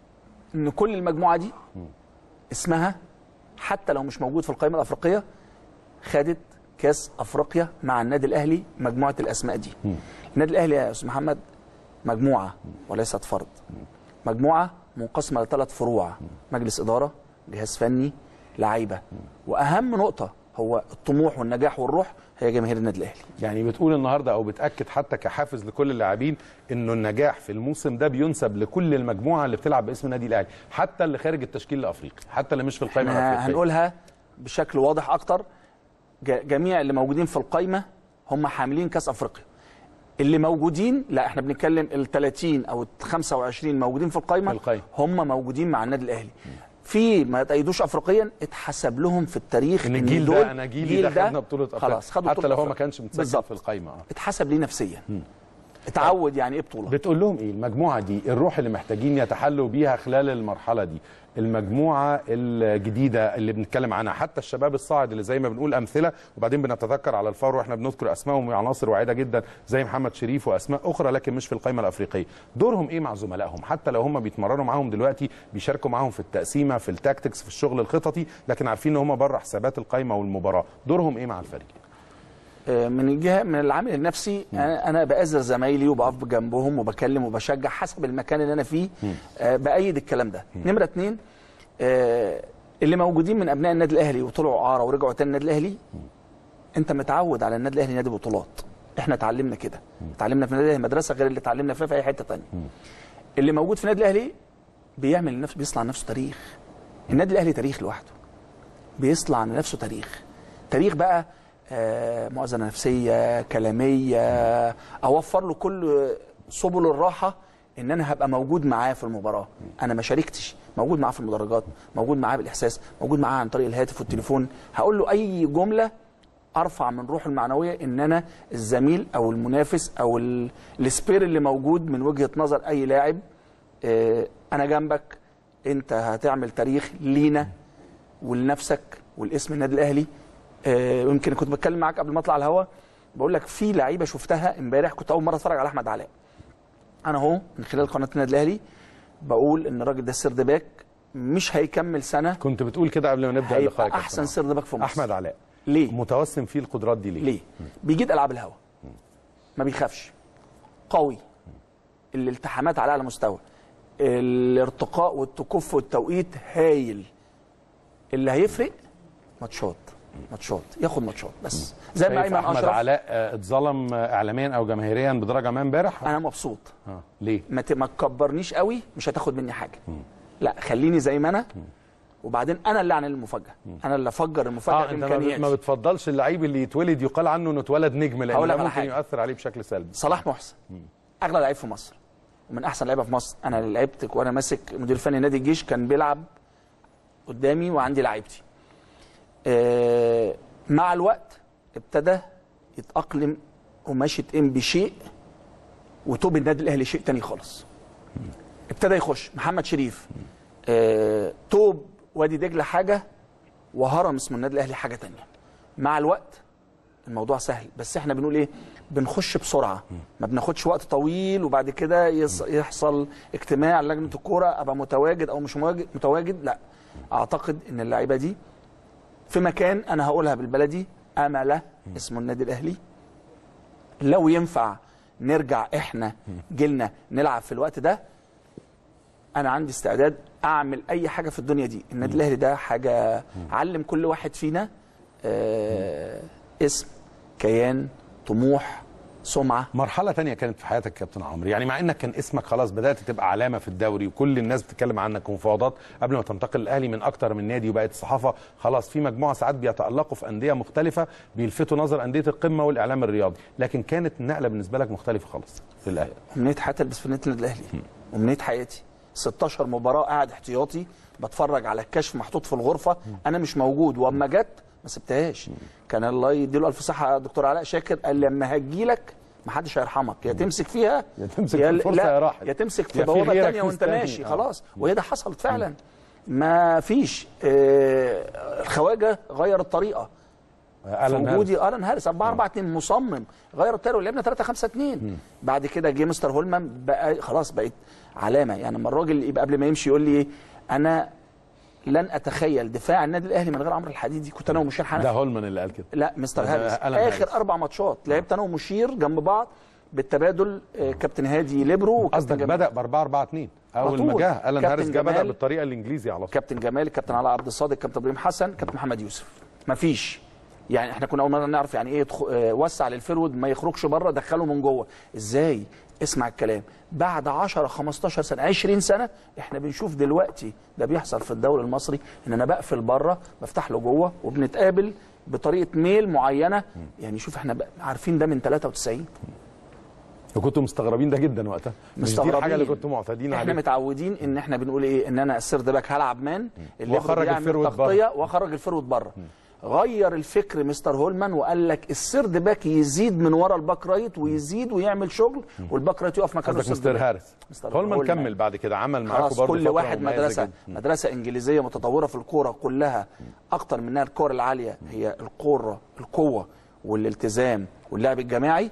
ان كل المجموعه دي اسمها حتى لو مش موجود في القائمه الافريقيه خدت كاس افريقيا مع النادي الاهلي مجموعه الاسماء دي النادي الاهلي يا استاذ محمد مجموعه وليست فرد مجموعه منقسمه لثلاث فروع مجلس اداره جهاز فني لعيبه واهم نقطه هو الطموح والنجاح والروح هي جماهير النادي الاهلي يعني بتقول النهارده او بتاكد حتى كحافز لكل اللاعبين انه النجاح في الموسم ده بينسب لكل المجموعه اللي بتلعب باسم النادي الاهلي حتى اللي خارج التشكيل الافريقي حتى اللي مش في القائمه احنا الافريقيه هنقولها بشكل واضح اكتر ج- جميع اللي موجودين في القايمه هم حاملين كاس افريقيا اللي موجودين لا احنا بنتكلم ال 30 او ال 25 موجودين في القايمه في القايمة. هم موجودين مع النادي الاهلي في ما تأيدوش افريقيا اتحسب لهم في التاريخ ان الجيل دول ده انا جيلي ده خدنا بطوله افريقيا خلاص خدوا حتى بطولة لو هو ما أفريقيا. كانش متسجل بالظبط في القايمه اه اتحسب ليه نفسيا اتعود يعني ايه بطوله بتقول لهم ايه المجموعه دي الروح اللي محتاجين يتحلوا بيها خلال المرحله دي المجموعه الجديده اللي بنتكلم عنها حتى الشباب الصاعد اللي زي ما بنقول امثله وبعدين بنتذكر على الفور واحنا بنذكر اسمائهم وعناصر واعده جدا زي محمد شريف واسماء اخرى لكن مش في القائمه الافريقيه دورهم ايه مع زملائهم حتى لو هم بيتمرنوا معاهم دلوقتي بيشاركوا معاهم في التقسيمه في التاكتكس في الشغل الخططي لكن عارفين ان هم بره حسابات القائمه والمباراه دورهم ايه مع الفريق من الجهه من العامل النفسي انا انا بأزر زمايلي وبقف جنبهم وبكلم وبشجع حسب المكان اللي انا فيه آه، بايد الكلام ده نمره اتنين آه، اللي موجودين من ابناء النادي الاهلي وطلعوا اعاره ورجعوا تاني النادي الاهلي انت متعود على النادي الاهلي نادي بطولات احنا اتعلمنا كده اتعلمنا في النادي الاهلي مدرسه غير اللي اتعلمنا فيها في اي حته تانية اللي موجود في النادي الاهلي بيعمل لنفسه بيصنع لنفسه تاريخ النادي الاهلي تاريخ لوحده بيصنع لنفسه تاريخ تاريخ بقى آه، موازنه نفسيه كلاميه اوفر له كل سبل الراحه ان انا هبقى موجود معاه في المباراه انا ما شاركتش موجود معاه في المدرجات موجود معاه بالاحساس موجود معاه عن طريق الهاتف والتليفون هقول له اي جمله ارفع من روحه المعنويه ان انا الزميل او المنافس او ال- السبير اللي موجود من وجهه نظر اي لاعب آه، انا جنبك انت هتعمل تاريخ لينا ولنفسك والاسم النادي الاهلي آه، يمكن كنت بتكلم معاك قبل ما اطلع الهوا بقول لك في لعيبه شفتها امبارح كنت اول مره اتفرج على احمد علاء انا اهو من خلال قناه النادي الاهلي بقول ان الراجل ده سيرد باك مش هيكمل سنه كنت بتقول كده قبل ما نبدا اللقاء هيبقى يا كابتن احسن عمرو. سيرد باك في مصر احمد علاء ليه متوسم فيه القدرات دي ليه ليه بيجيد العاب الهوا ما بيخافش قوي الالتحامات على اعلى مستوى الارتقاء والتكف والتوقيت هايل اللي هيفرق ماتشات ماتشات ياخد ماتشات بس زي ما شايف ايمن احمد اشرف علاء آه، اتظلم آه، اعلاميا او جماهيريا بدرجه ما امبارح انا مبسوط آه. ليه ما ت- ما تكبرنيش قوي مش هتاخد مني حاجه لا خليني زي ما انا وبعدين انا اللي اعمل المفاجاه انا اللي افجر المفاجاه اه انت ما- بامكانياتي ما بتفضلش اللعيب اللي يتولد يقال عنه انه اتولد نجم لان هقول ده لك على ممكن حاجة. يؤثر عليه بشكل سلبي صلاح محسن اغلى لعيب في مصر ومن احسن لعيبه في مصر انا اللي لعبت وانا ماسك مدير فني نادي الجيش كان بيلعب قدامي وعندي لعيبتي آه، مع الوقت ابتدى يتاقلم وماشي ام بشيء وتوب النادي الاهلي شيء تاني خالص ابتدى يخش محمد شريف آه، توب وادي دجله حاجه وهرم اسمه النادي الاهلي حاجه تانية مع الوقت الموضوع سهل بس احنا بنقول ايه بنخش بسرعه ما بناخدش وقت طويل وبعد كده يص- يحصل اجتماع لجنه الكوره ابقى متواجد او مش مواجد- متواجد لا اعتقد ان اللعيبه دي في مكان انا هقولها بالبلدي امله اسمه النادي الاهلي لو ينفع نرجع احنا جيلنا نلعب في الوقت ده انا عندي استعداد اعمل اي حاجه في الدنيا دي النادي الاهلي ده حاجه علم كل واحد فينا آه اسم كيان طموح سمعه مرحله تانية كانت في حياتك يا كابتن عمرو يعني مع انك كان اسمك خلاص بدات تبقى علامه في الدوري وكل الناس بتتكلم عنك ومفاوضات قبل ما تنتقل الاهلي من اكتر من نادي وبقت الصحافه خلاص في مجموعه ساعات بيتالقوا في انديه مختلفه بيلفتوا نظر انديه القمه والاعلام الرياضي لكن كانت النقله بالنسبه لك مختلفه خالص في الاهلي امنيه حياتي البس في نادي الاهلي امنيه حياتي 16 مباراه قاعد احتياطي بتفرج على الكشف محطوط في الغرفه انا مش موجود واما جت ما سبتهاش كان الله يديله الف صحه دكتور علاء شاكر قال لما هتجيلك ما حدش هيرحمك يا تمسك فيها يا تمسك في الفرصة لا، يا راحل. يا تمسك في يا في بوابه غيرك ثانيه وانت مستني. ماشي آه. خلاص وهي ده حصلت فعلا ما فيش آه، الخواجه غير الطريقه آه، ألان في وجودي الان هارس 4 4 2 مصمم غير التاني ولعبنا 3 5 2 بعد كده جه مستر هولمان بقى خلاص بقيت علامه يعني لما الراجل يبقى قبل ما يمشي يقول لي ايه انا لن اتخيل دفاع النادي الاهلي من غير عمرو الحديدي كنت انا ومشير حنفي ده هولمان اللي قال كده لا مستر ده هاريس ألان اخر هاريس. اربع ماتشات لعبت انا ومشير جنب بعض بالتبادل آه، كابتن هادي ليبرو وكابتن قصدك جمال- بدا ب 4 4 2 اول على ما طول. جه الان كابتن هاريس جه بدا جمال. بالطريقه الانجليزي على طول كابتن جمال كابتن علاء عبد الصادق كابتن ابراهيم حسن كابتن محمد يوسف مفيش يعني احنا كنا اول مره نعرف يعني ايه يدخ... آه، وسع للفرود ما يخرجش بره دخله من جوه ازاي اسمع الكلام بعد 10 15 سنه 20 سنه احنا بنشوف دلوقتي ده بيحصل في الدوري المصري ان انا بقفل بره بفتح له جوه وبنتقابل بطريقه ميل معينه يعني شوف احنا بقى عارفين ده من 93 وكنتوا مستغربين ده جدا وقتها مش دي الحاجه اللي مستغربين. كنتوا معتادين احنا عليها متعودين ان احنا بنقول ايه ان انا السير ده باك هلعب مان اللي وأخرج بيعمل الفيرود تغطيه واخرج الفيرود بره غير الفكر مستر هولمان وقال لك السيرد باك يزيد من ورا الباك رايت ويزيد ويعمل شغل والباك رايت يقف مكانه قصدك السيرد مستر باك. هارس مستر هولمان هولمان. كمل بعد كده عمل معاكم خلاص برضه كل فترة واحد مميزة مدرسه جدا. مدرسه انجليزيه متطوره في الكوره كلها اكتر منها الكوره العاليه هي الكوره القوه والالتزام واللعب الجماعي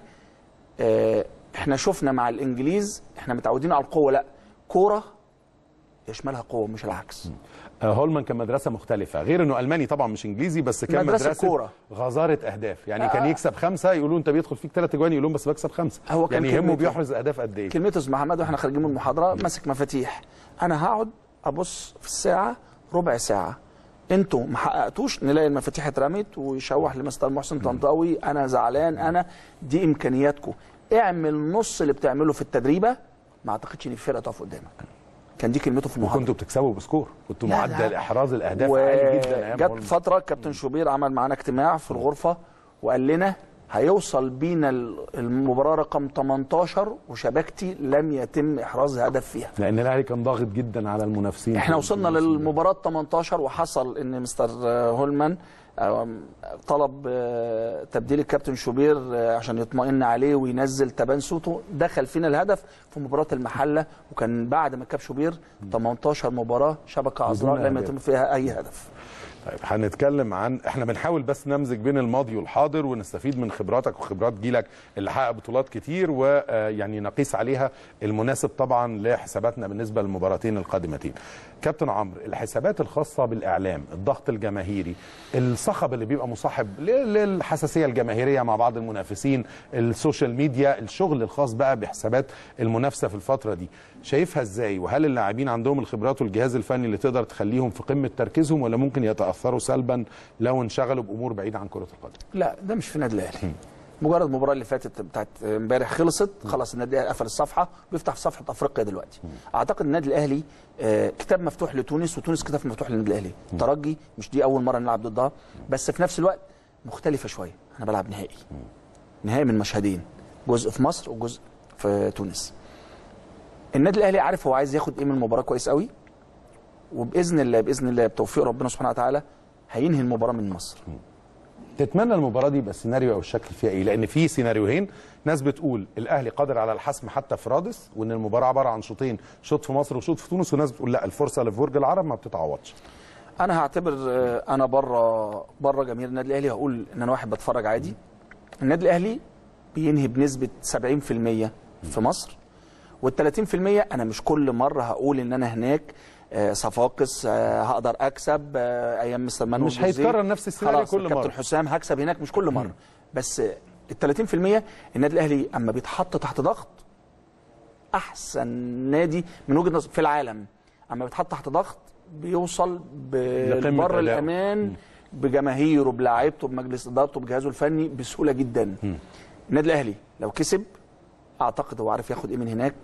آه، احنا شفنا مع الانجليز احنا متعودين على القوه لا كوره يشملها قوه مش العكس آه، هولمان كان مدرسه مختلفه غير انه الماني طبعا مش انجليزي بس كان مدرسة مدرسه, كورة. غزاره اهداف يعني كان يكسب خمسه يقولوا انت بيدخل فيك ثلاث اجوان يقولوا بس بكسب خمسه هو كان يعني يهمه كلمته. بيحرز اهداف قد ايه كلمته اسمها محمد واحنا خارجين من المحاضره ماسك مفاتيح انا هقعد ابص في الساعه ربع ساعه انتوا ما حققتوش نلاقي المفاتيح اترمت ويشوح لمستر محسن طنطاوي انا زعلان انا دي امكانياتكم اعمل نص اللي بتعمله في التدريبه ما اعتقدش ان الفرقه تقف قدامك كان دي كلمته في المحاضره وكنتوا بتكسبوا بسكور كنتوا لا، معدل لا. احراز الاهداف عالي جدا ايام وجت هولمان. فتره كابتن شوبير عمل معانا اجتماع في الغرفه وقال لنا هيوصل بينا المباراه رقم 18 وشبكتي لم يتم احراز هدف فيها لان الاهلي كان ضاغط جدا على المنافسين احنا وصلنا للمباراه 18 وحصل ان مستر هولمان آه، طلب آه، تبديل الكابتن شوبير آه، عشان يطمئن عليه وينزل تبان صوته دخل فينا الهدف في مباراه المحله وكان بعد ما كاب شوبير 18 مباراه شبكه عذراء لم أهداف. يتم فيها اي هدف طيب هنتكلم عن احنا بنحاول بس نمزج بين الماضي والحاضر ونستفيد من خبراتك وخبرات جيلك اللي حقق بطولات كتير ويعني نقيس عليها المناسب طبعا لحساباتنا بالنسبه للمباراتين القادمتين. كابتن عمرو الحسابات الخاصه بالاعلام، الضغط الجماهيري، الصخب اللي بيبقى مصاحب ل- للحساسيه الجماهيريه مع بعض المنافسين، السوشيال ميديا، الشغل الخاص بقى بحسابات المنافسه في الفتره دي، شايفها ازاي؟ وهل اللاعبين عندهم الخبرات والجهاز الفني اللي تقدر تخليهم في قمه تركيزهم ولا ممكن يتاثروا سلبا لو انشغلوا بامور بعيده عن كره القدم؟ لا ده مش في النادي الاهلي مجرد المباراه اللي فاتت بتاعت امبارح خلصت خلاص النادي الاهلي قفل الصفحه بيفتح في صفحه افريقيا دلوقتي اعتقد النادي الاهلي آه، كتاب مفتوح لتونس وتونس كتاب مفتوح للنادي الاهلي ترجي مش دي اول مره نلعب ضدها بس في نفس الوقت مختلفه شويه انا بلعب نهائي نهائي من مشهدين جزء في مصر وجزء في تونس النادي الاهلي عارف هو عايز ياخد ايه من المباراه كويس قوي وباذن الله باذن الله بتوفيق ربنا سبحانه وتعالى هينهي المباراه من مصر تتمنى المباراه دي يبقى السيناريو او الشكل فيها ايه؟ لان في سيناريوهين ناس بتقول الاهلي قادر على الحسم حتى في رادس وان المباراه عباره عن شوطين شوط في مصر وشوط في تونس وناس بتقول لا الفرصه اللي في برج العرب ما بتتعوضش. انا هعتبر آه، انا بره بره جماهير النادي الاهلي هقول ان انا واحد بتفرج عادي النادي الاهلي بينهي بنسبه 70% في مصر وال 30% انا مش كل مره هقول ان انا هناك آه، صفاقس آه، هقدر اكسب آه، ايام مستر مانويل مش جوزيه. هيتكرر نفس السيناريو خلاص كل مرة. كابتن حسام هكسب هناك مش كل مره بس ال 30% النادي الاهلي اما بيتحط تحت ضغط احسن نادي من وجهه نظر في العالم اما بيتحط تحت ضغط بيوصل لقمة بر أدائه. الامان بجماهيره بلاعيبته بمجلس ادارته بجهازه الفني بسهوله جدا النادي الاهلي لو كسب اعتقد هو عارف ياخد ايه من هناك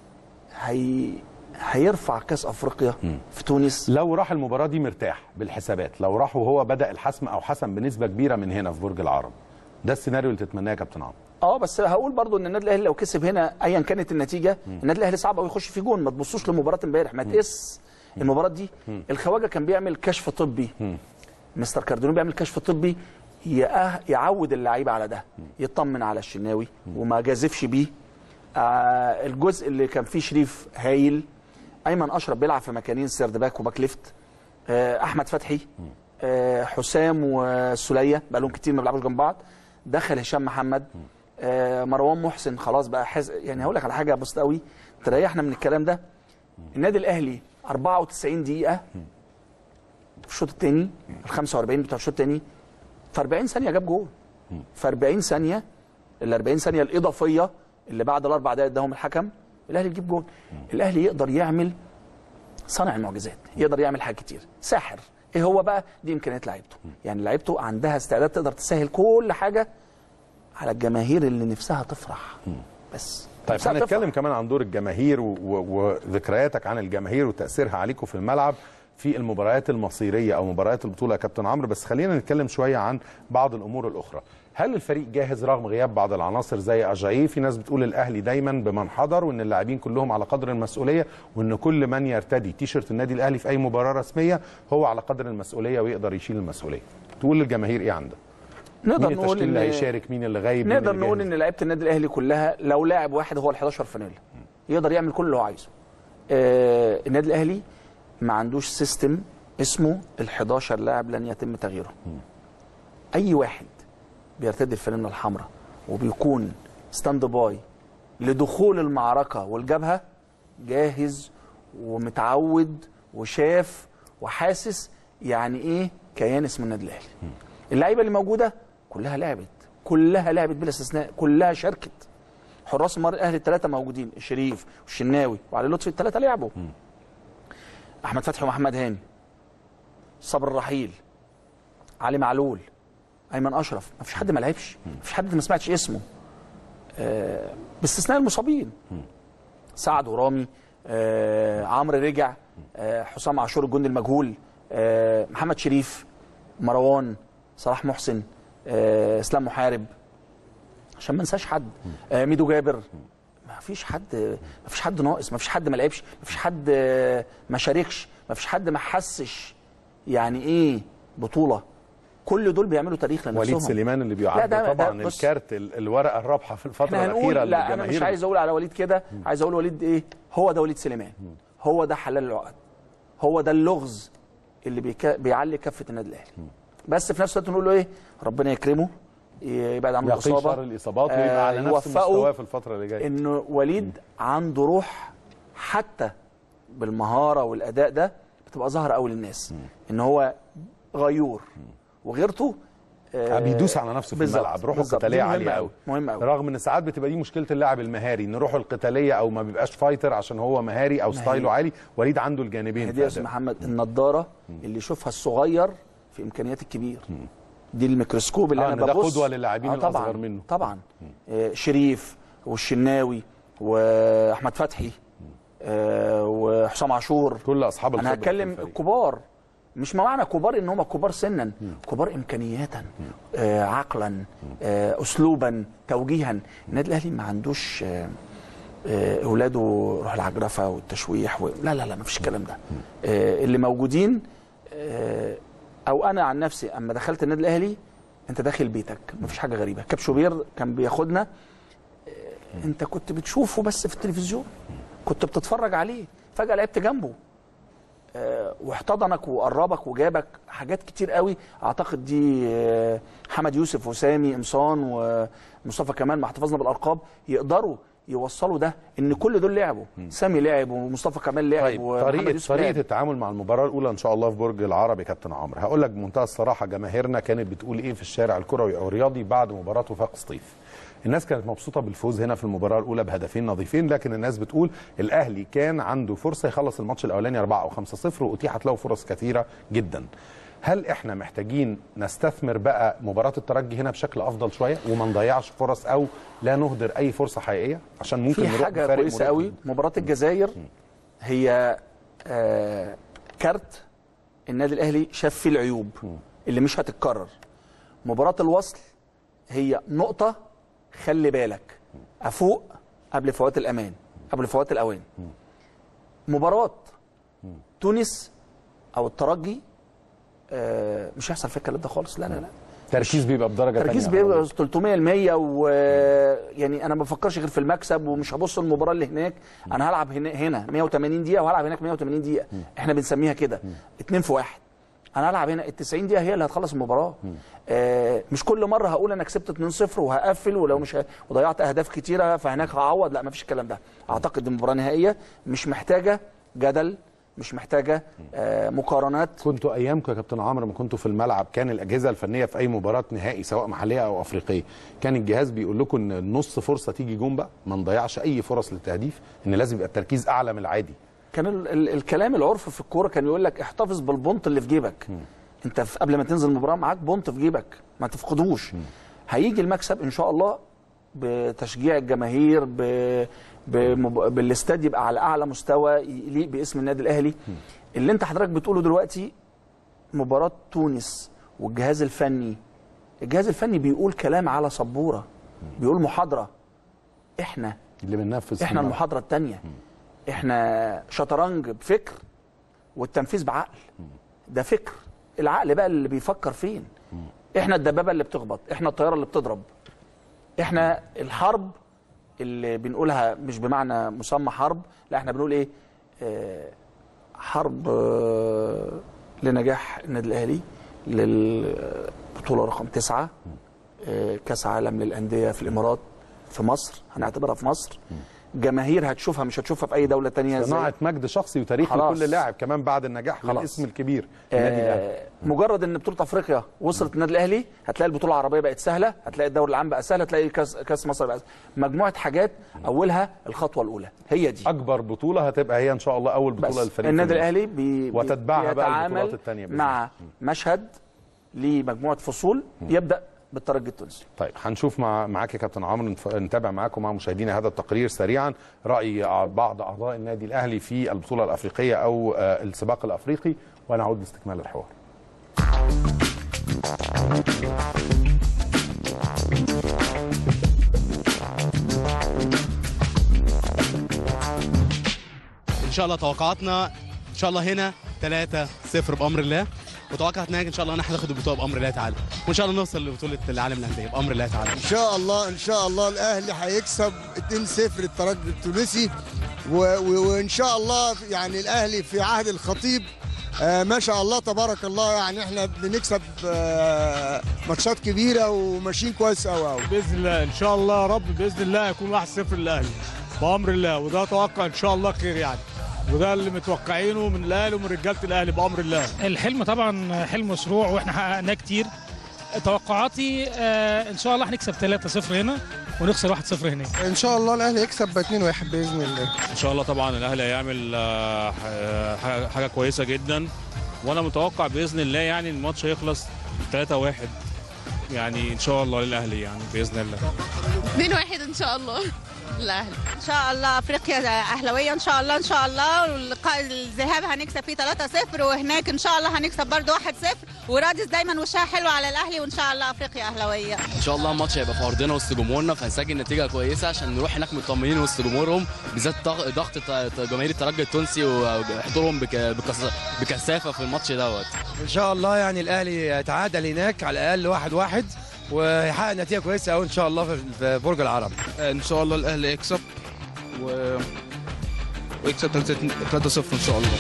هي هيرفع كاس افريقيا في تونس لو راح المباراه دي مرتاح بالحسابات لو راح وهو بدا الحسم او حسم بنسبه كبيره من هنا في برج العرب ده السيناريو اللي تتمناه يا كابتن عمرو. اه بس هقول برضو ان النادي الاهلي لو كسب هنا ايا كانت النتيجه النادي الاهلي صعب قوي يخش في جون ما تبصوش لمباراه امبارح ما تقيس المباراه دي الخواجه كان بيعمل كشف طبي مستر كاردونو بيعمل كشف طبي يأه- يعود اللعيبه على ده يطمن على الشناوي وما جازفش بيه آه الجزء اللي كان فيه شريف هايل ايمن اشرف بيلعب في مكانين سيرد باك وباك ليفت آه احمد فتحي آه، حسام والسليه بقى لهم كتير ما بيلعبوش جنب بعض دخل هشام محمد آه، مروان محسن خلاص بقى حز... يعني هقول لك على حاجه بسيطه قوي تريحنا من الكلام ده النادي الاهلي 94 دقيقه في الشوط الثاني ال 45 بتاع الشوط الثاني في 40 ثانيه جاب جول في 40 ثانيه ال 40 ثانيه الاضافيه اللي بعد الاربع دقائق اداهم الحكم الاهلي بيجيب جول الاهلي يقدر يعمل صانع المعجزات يقدر يعمل حاجات كتير ساحر ايه هو بقى دي امكانيات لعيبته يعني لعيبته عندها استعداد تقدر تسهل كل حاجه على الجماهير اللي نفسها تفرح بس طيب نفسها هنتكلم تفرح. كمان عن دور الجماهير و- و- وذكرياتك عن الجماهير وتاثيرها عليكم في الملعب في المباريات المصيريه او مباريات البطوله يا كابتن عمرو بس خلينا نتكلم شويه عن بعض الامور الاخرى هل الفريق جاهز رغم غياب بعض العناصر زي اجاييه في ناس بتقول الاهلي دايما بمن حضر وان اللاعبين كلهم على قدر المسؤوليه وان كل من يرتدي تيشرت النادي الاهلي في اي مباراه رسميه هو على قدر المسؤوليه ويقدر يشيل المسؤوليه تقول للجماهير ايه عندك نقدر مين نقول التشكيل اللي ان هيشارك مين اللي غايب مين نقدر اللي نقول جاهز؟ ان لعيبه النادي الاهلي كلها لو لاعب واحد هو ال 11 فانيلا يقدر يعمل كل اللي هو عايزه آه النادي الاهلي ما عندوش سيستم اسمه ال 11 لاعب لن يتم تغييره اي واحد بيرتدي الفانيلا الحمراء وبيكون ستاند باي لدخول المعركه والجبهه جاهز ومتعود وشاف وحاسس يعني ايه كيان اسمه النادي الاهلي اللعيبه اللي موجوده كلها لعبت كلها لعبت بلا استثناء كلها شاركت حراس المرمى الاهلي الثلاثه موجودين الشريف والشناوي وعلي لطفي الثلاثه لعبوا احمد فتحي ومحمد هاني صبر الرحيل علي معلول ايمن اشرف ما فيش حد ما لعبش ما فيش حد ما سمعتش اسمه آه باستثناء المصابين سعد ورامي آه عمرو رجع آه حسام عاشور الجندي المجهول آه محمد شريف مروان صلاح محسن آه اسلام محارب عشان ما ننساش حد آه ميدو جابر ما فيش حد ما فيش حد ناقص ما فيش حد ما لعبش ما فيش حد آه، ما شاركش ما فيش حد ما حسش يعني ايه بطوله كل دول بيعملوا تاريخ لنفسهم وليد سليمان اللي لا، بيعد ده- ده طبعا بص- الكارت ال- الورقه الرابحه في الفتره احنا هنقول الاخيره لا انا مش للجماهير. عايز اقول على وليد كده عايز اقول وليد ايه هو ده وليد سليمان هو ده حلال العقد هو ده اللغز اللي بيكا بيعلي كفه النادي الاهلي بس في نفس الوقت نقول له ايه ربنا يكرمه يبعد عنه يقي شر الاصابه الاصابات ويبقى على آه، نفس يوفقه مستواه في الفتره اللي جايه انه وليد عنده روح حتى بالمهاره والاداء ده بتبقى ظاهره قوي للناس ان هو غيور وغيرته آه، بيدوس على نفسه في بالظبط، الملعب روحه بالظبط. القتاليه دي مهمة عاليه أوي، قوي مهمة أوي. رغم ان ساعات بتبقى دي مشكله اللاعب المهاري ان روحه القتاليه او ما بيبقاش فايتر عشان هو مهاري او ستايله عالي وليد عنده الجانبين دي في يا استاذ أدائه. محمد النضاره اللي يشوفها الصغير في امكانيات الكبير دي الميكروسكوب اللي آه، انا إن ده ببص قدوة للاعبين طبعاً، الأصغر منه. طبعا آه شريف والشناوي واحمد فتحي آه وحسام عاشور كل اصحاب انا الخبرة في هتكلم الفريق. الكبار مش معنى كبار ان هم كبار سنا كبار امكانياتا آه عقلا آه اسلوبا توجيها النادي الاهلي ما عندوش آه آه، اولاده روح العجرفه والتشويح و... لا لا لا ما فيش الكلام ده آه اللي موجودين آه او انا عن نفسي اما دخلت النادي الاهلي انت داخل بيتك ما فيش حاجه غريبه كاب شوبير كان بياخدنا آه انت كنت بتشوفه بس في التلفزيون كنت بتتفرج عليه فجاه لعبت جنبه آه، واحتضنك وقربك وجابك حاجات كتير قوي اعتقد دي آه، محمد يوسف وسامي قمصان ومصطفى كمال مع احتفاظنا بالارقام يقدروا يوصلوا ده ان كل دول لعبوا سامي لعب ومصطفى كمال لعب طيب ومحمد طريقه يوسف طريقه لعب التعامل مع المباراه الاولى ان شاء الله في برج العرب يا كابتن عمرو هقول لك بمنتهى الصراحه جماهيرنا كانت بتقول ايه في الشارع الكروي او الرياضي بعد مباراه وفاق سطيف الناس كانت مبسوطه بالفوز هنا في المباراه الاولى بهدفين نظيفين لكن الناس بتقول الاهلي كان عنده فرصه يخلص الماتش الاولاني 4 او 5-0 واتيحت له فرص كثيره جدا هل احنا محتاجين نستثمر بقى مباراه الترجي هنا بشكل افضل شويه وما نضيعش فرص او لا نهدر اي فرصه حقيقيه عشان ممكن في نروح حاجه بفارق كويسه مرتب؟ قوي مباراه الجزائر هي آه كارت النادي الاهلي شاف فيه العيوب اللي مش هتتكرر مباراه الوصل هي نقطه خلي بالك افوق قبل فوات الامان قبل فوات الاوان مباراه تونس او الترجي آه مش هيحصل فيها الكلام ده خالص لا لا لا تركيز بيبقى بدرجه تركيز تانية. بيبقى 300 المية و يعني انا ما بفكرش غير في المكسب ومش هبص المباراه اللي هناك انا هلعب هنا هنا 180 دقيقه وهلعب هناك 180 دقيقه احنا بنسميها كده اتنين في واحد انا العب هنا ال 90 دقيقه هي اللي هتخلص المباراه آه مش كل مره هقول انا كسبت 2-0 وهقفل ولو مش ه... وضيعت اهداف كتيره فهناك هعوض لا ما فيش الكلام ده اعتقد دي مباراه نهائيه مش محتاجه جدل مش محتاجه آه مقارنات كنتوا ايامكم يا كابتن عمرو لما كنتوا في الملعب كان الاجهزه الفنيه في اي مباراه نهائي سواء محليه او افريقيه كان الجهاز بيقول لكم ان نص فرصه تيجي جون بقى ما نضيعش اي فرص للتهديف ان لازم يبقى التركيز اعلى من العادي كان ال ال الكلام العرف في الكوره كان يقول لك احتفظ بالبونت اللي في جيبك انت في قبل ما تنزل المباراه معاك بونت في جيبك ما تفقدوش هيجي المكسب ان شاء الله بتشجيع الجماهير ب بمب- بالاستاد يبقى على اعلى مستوى يليق باسم النادي الاهلي اللي انت حضرتك بتقوله دلوقتي مباراه تونس والجهاز الفني الجهاز الفني بيقول كلام على سبوره بيقول محاضره احنا اللي بننفذ في احنا الملعب. المحاضره الثانيه احنا شطرنج بفكر والتنفيذ بعقل ده فكر العقل بقى اللي بيفكر فين احنا الدبابه اللي بتخبط احنا الطياره اللي بتضرب احنا الحرب اللي بنقولها مش بمعنى مسمى حرب لا احنا بنقول ايه آه حرب آه لنجاح النادي الاهلي للبطوله رقم تسعة آه كاس عالم للانديه في الامارات في مصر هنعتبرها في مصر جماهير هتشوفها مش هتشوفها في اي دوله تانية زي صناعه مجد شخصي وتاريخ خلاص. لكل لاعب كمان بعد النجاح خلاص. بالاسم الكبير النادي الاهلي آه مجرد ان بطوله افريقيا وصلت النادي الاهلي هتلاقي البطوله العربيه بقت سهله هتلاقي الدوري العام بقى سهل هتلاقي كاس كاس مصر بقى سهل. مجموعه حاجات اولها الخطوه الاولى هي دي اكبر بطوله هتبقى هي ان شاء الله اول بس بطوله للفريق النادي في الموسم. الاهلي بي وتتبعها بقى بيتعامل البطولات التانية بإذن مع مشهد لمجموعه فصول يبدا بالترجي التونسي طيب هنشوف مع معاك يا كابتن عمرو نف- نتابع معاكم مع مشاهدينا هذا التقرير سريعا راي بعض اعضاء النادي الاهلي في البطوله الافريقيه او آه، السباق الافريقي ونعود لاستكمال الحوار ان شاء الله توقعاتنا ان شاء الله هنا 3 0 بامر الله وتوقعت هناك ان شاء الله ان احنا ناخد البطوله بامر الله تعالى وان شاء الله نوصل لبطوله العالم للانديه بامر الله تعالى ان شاء الله ان شاء الله الاهلي هيكسب 2-0 الترجي التونسي و- و- وان شاء الله يعني الاهلي في عهد الخطيب آه ما شاء الله تبارك الله يعني احنا بنكسب آه ماتشات كبيره وماشيين كويس قوي قوي باذن الله ان شاء الله يا رب باذن الله هيكون 1-0 للاهلي بامر الله وده اتوقع ان شاء الله خير يعني وده اللي متوقعينه من الاهلي ومن رجاله الاهلي بامر الله الحلم طبعا حلم مشروع واحنا حققناه كتير توقعاتي آه ان شاء الله هنكسب 3-0 هنا ونخسر 1-0 هناك ان شاء الله الاهلي يكسب 2-1 باذن الله ان شاء الله طبعا الاهلي هيعمل آه، ح- حاجه كويسه جدا وانا متوقع باذن الله يعني الماتش هيخلص 3-1 يعني ان شاء الله للاهلي يعني باذن الله 2 واحد ان شاء الله الاهلي ان شاء الله افريقيا اهلاويه ان شاء الله ان شاء الله واللقاء الذهاب هنكسب فيه 3-0 وهناك ان شاء الله هنكسب برضه 1-0 ورادس دايما وشها حلو على الاهلي وان شاء الله افريقيا اهلاويه ان شاء الله الماتش هيبقى في ارضنا وسط جمهورنا فهنسجل نتيجه كويسه عشان نروح هناك مطمنين وسط جمهورهم بالذات ضغ- ضغط ت- جماهير الترجي التونسي وحضورهم بك- بكث- بكثافه في الماتش دوت ان شاء الله يعني الاهلي يتعادل هناك على الاقل واحد واحد ويحقق نتيجه كويسه قوي ان شاء الله في- في برج العرب ان شاء الله الاهلي يكسب و... ويكسب 3-0 ان شاء الله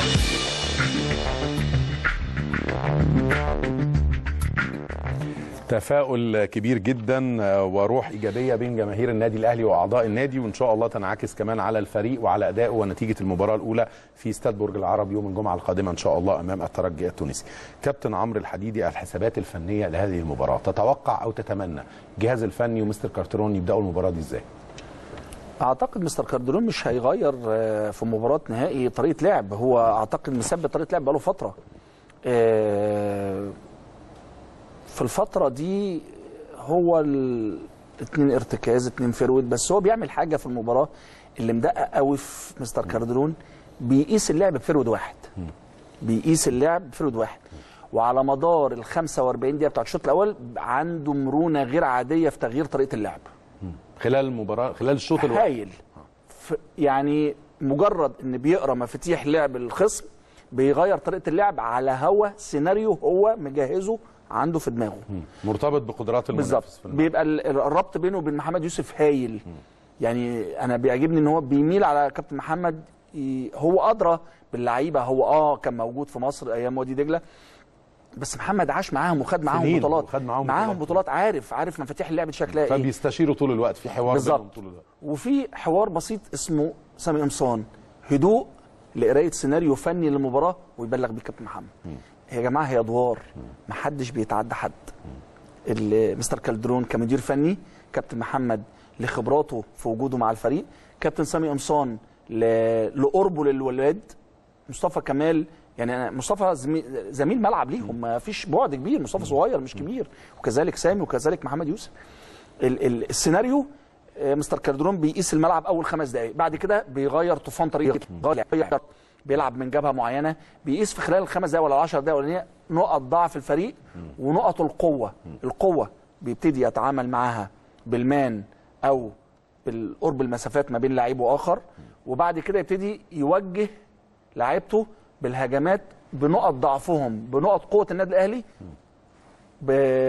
تفاؤل كبير جدا آه، وروح ايجابيه بين جماهير النادي الاهلي واعضاء النادي وان شاء الله تنعكس كمان على الفريق وعلى ادائه ونتيجه المباراه الاولى في استاد برج العرب يوم الجمعه القادمه ان شاء الله امام الترجي التونسي. كابتن عمرو الحديدي الحسابات الفنيه لهذه المباراه تتوقع او تتمنى الجهاز الفني ومستر كارترون يبداوا المباراه دي ازاي؟ اعتقد مستر كاردرون مش هيغير آه، في مباراه نهائي طريقه لعب هو اعتقد مثبت طريقه لعب بقاله فتره آه، في الفتره دي هو ال- اتنين ارتكاز اتنين فيرود بس هو بيعمل حاجه في المباراه اللي مدقق قوي في مستر كاردرون بيقيس اللعب بفيرود واحد بيقيس اللعب بفيرود واحد وعلى مدار ال 45 دقيقه بتاعت الشوط الاول عنده مرونه غير عاديه في تغيير طريقه اللعب خلال المباراه خلال الشوط الواحد هايل ف- يعني مجرد ان بيقرا مفاتيح لعب الخصم بيغير طريقه اللعب على هوا سيناريو هو مجهزه عنده في دماغه مرتبط بقدرات المنافس بالظبط في الملعب. بيبقى ال- الربط بينه وبين محمد يوسف هايل يعني انا بيعجبني ان هو بيميل على كابتن محمد ي- هو ادرى باللعيبه هو اه كان موجود في مصر ايام وادي دجله بس محمد عاش معاهم وخد معاهم سنين بطولات وخد معاهم معاهم بطولات. بطولات عارف عارف مفاتيح اللعب دي شكلها ايه فبيستشيروا طول الوقت في حوار بينهم بالظبط طول الوقت وفي حوار بسيط اسمه سامي قمصان هدوء لقرايه سيناريو فني للمباراه ويبلغ بيه كابتن محمد يا جماعه هي ادوار محدش بيتعدى حد ال- مستر كالدرون كمدير فني كابتن محمد لخبراته في وجوده مع الفريق كابتن سامي قمصان ل- لقربه للولاد مصطفى كمال يعني أنا مصطفى زمي- زميل ملعب ليهم ما فيش بعد كبير مصطفى صغير مش كبير وكذلك سامي وكذلك محمد يوسف ال ال السيناريو آه، مستر كالدرون بيقيس الملعب اول خمس دقائق بعد كده بيغير طوفان طريقه بيغير بيلعب من جبهه معينه بيقيس في خلال الخمس دقائق ولا العشر دقائق الاولانيه نقط ضعف الفريق ونقط القوه القوه بيبتدي يتعامل معاها بالمان او بالقرب المسافات ما بين لعيب واخر وبعد كده يبتدي يوجه لعيبته بالهجمات بنقط ضعفهم بنقط قوه النادي الاهلي ب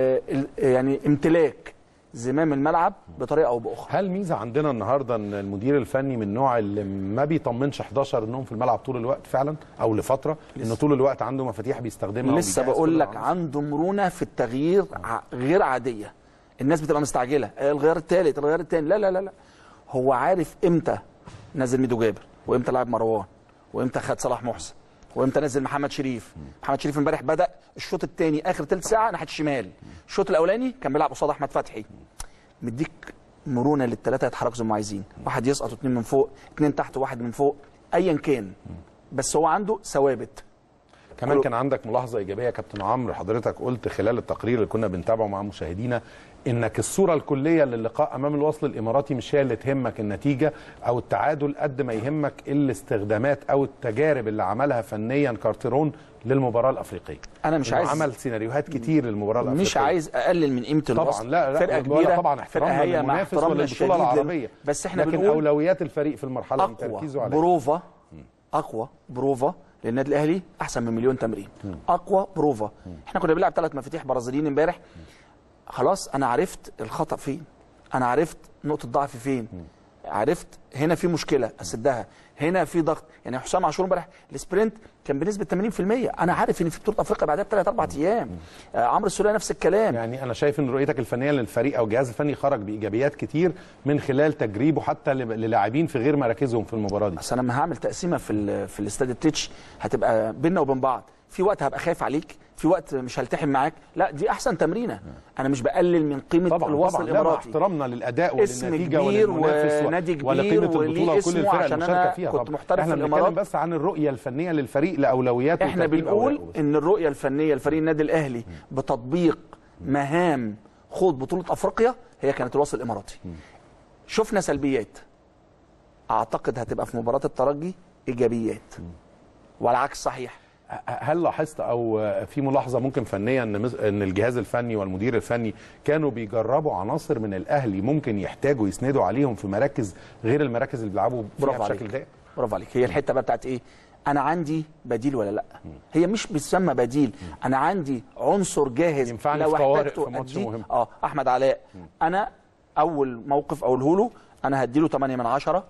يعني امتلاك زمام الملعب بطريقه او باخرى هل ميزه عندنا النهارده ان المدير الفني من النوع اللي ما بيطمنش 11 انهم في الملعب طول الوقت فعلا او لفتره انه طول الوقت عنده مفاتيح بيستخدمها لسه وبيجهز بقول كل لك العناصر؟ عنده مرونه في التغيير ع- غير عاديه الناس بتبقى مستعجله آه، الغيار الثالث الغيار الثاني لا لا لا لا هو عارف امتى نزل ميدو جابر وامتى لعب مروان وامتى خد صلاح محسن وامتى نزل محمد شريف محمد شريف امبارح بدا الشوط الثاني اخر ثلث ساعه ناحيه الشمال الشوط الاولاني كان بيلعب قصاد احمد فتحي مديك مرونه للثلاثه يتحركوا زي ما عايزين واحد يسقط واثنين من فوق اثنين تحت وواحد من فوق ايا كان بس هو عنده ثوابت كمان كان عندك ملاحظه ايجابيه يا كابتن عمرو حضرتك قلت خلال التقرير اللي كنا بنتابعه مع مشاهدينا انك الصوره الكليه للقاء امام الوصل الاماراتي مش هي اللي تهمك النتيجه او التعادل قد ما يهمك الاستخدامات او التجارب اللي عملها فنيا كارتيرون للمباراه الافريقيه انا مش إنه عايز عمل سيناريوهات كتير للمباراه الافريقيه مش عايز اقلل من قيمه طبعا الوصل لا لا فرقه ولا كبيره طبعا فرقه احترامنا هي مع للمنافس احترامنا ولا الشديد البطوله لل- العربيه بس احنا لكن بنقول اولويات الفريق في المرحله اللي اقوى تركيزه عليها بروفا اقوى بروفا للنادي الاهلي احسن من مليون تمرين اقوى بروفا احنا كنا بنلعب ثلاث مفاتيح برازيليين امبارح خلاص انا عرفت الخطا فين انا عرفت نقطه ضعف فين عرفت هنا في مشكله اسدها هنا في ضغط يعني حسام عاشور امبارح السبرنت كان بنسبه 80% انا عارف ان في بطوله افريقيا بعدها بثلاث اربع ايام آه عمرو السوليه نفس الكلام يعني انا شايف ان رؤيتك الفنيه للفريق او الجهاز الفني خرج بايجابيات كتير من خلال تجريبه حتى ل- للاعبين في غير مراكزهم في المباراه دي بس انا لما هعمل تقسيمه في ال في الاستاد التتش هتبقى بيننا وبين بعض في وقت هبقى خايف عليك في وقت مش هلتحم معاك لا دي احسن تمرينه انا مش بقلل من قيمه طبعا الوصل طبعا لا، مع الاماراتي احترامنا للاداء اسم وللنتيجه كبير وللمنافس ونادي كبير ولقيمه وليه البطوله وكل اسمه الفرق عشان المشاركه أنا فيها كنت طبعا. محترف احنا في بنتكلم الإمارات. بس عن الرؤيه الفنيه للفريق لاولوياته احنا وترتيب بنقول أوراقه بس. ان الرؤيه الفنيه لفريق النادي الاهلي بتطبيق مهام خوض بطوله افريقيا هي كانت الوصل الاماراتي شفنا سلبيات اعتقد هتبقى في مباراه الترجي ايجابيات والعكس صحيح هل لاحظت او في ملاحظه ممكن فنيه ان مز- ان الجهاز الفني والمدير الفني كانوا بيجربوا عناصر من الاهلي ممكن يحتاجوا يسندوا عليهم في مراكز غير المراكز اللي بيلعبوا فيها برافو بشكل عليك دائم برافو عليك هي الحته بقى بتاعت ايه انا عندي بديل ولا لا هي مش بتسمى بديل انا عندي عنصر جاهز ينفعني لو في طوارئ احتاجته في ماتش أديه. مهم. اه احمد علاء انا اول موقف اقوله له انا هديله 8 من 10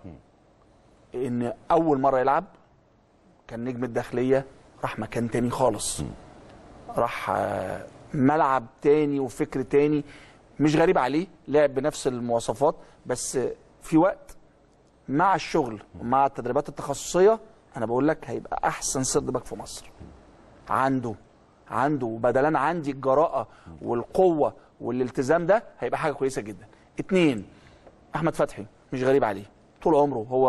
ان اول مره يلعب كان نجم الداخليه راح مكان تاني خالص راح آه، ملعب تاني وفكر تاني مش غريب عليه لعب بنفس المواصفات بس في وقت مع الشغل ومع التدريبات التخصصيه انا بقول لك هيبقى احسن سيرد باك في مصر عنده عنده بدلان عندي الجراءه والقوه والالتزام ده هيبقى حاجه كويسه جدا اتنين احمد فتحي مش غريب عليه طول عمره هو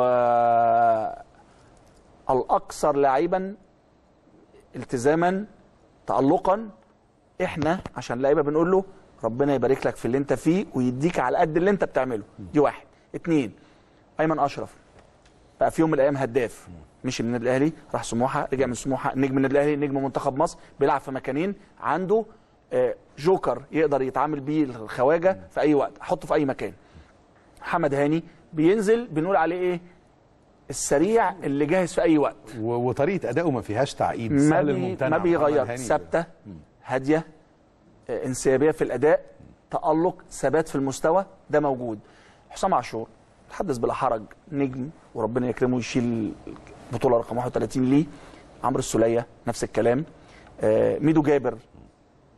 الاكثر لاعبا التزاما تالقا احنا عشان لعيبه بنقول له ربنا يبارك لك في اللي انت فيه ويديك على قد اللي انت بتعمله دي واحد اتنين ايمن اشرف بقى في يوم من الايام هداف مشي من النادي الاهلي راح سموحه رجع من سموحه نجم النادي الاهلي نجم منتخب مصر بيلعب في مكانين عنده آه، جوكر يقدر يتعامل بيه الخواجه في اي وقت احطه في اي مكان محمد هاني بينزل بنقول عليه ايه السريع اللي جاهز في اي وقت و- وطريقه ادائه ما فيهاش تعقيد ما, سهل بي الممتنع ما محمد بيغير هاني. ثابته هاديه آه، انسيابيه في الاداء تالق ثبات في المستوى ده موجود حسام عاشور تحدث بلا حرج نجم وربنا يكرمه يشيل البطوله رقم 31 ليه عمرو السوليه نفس الكلام آه، ميدو جابر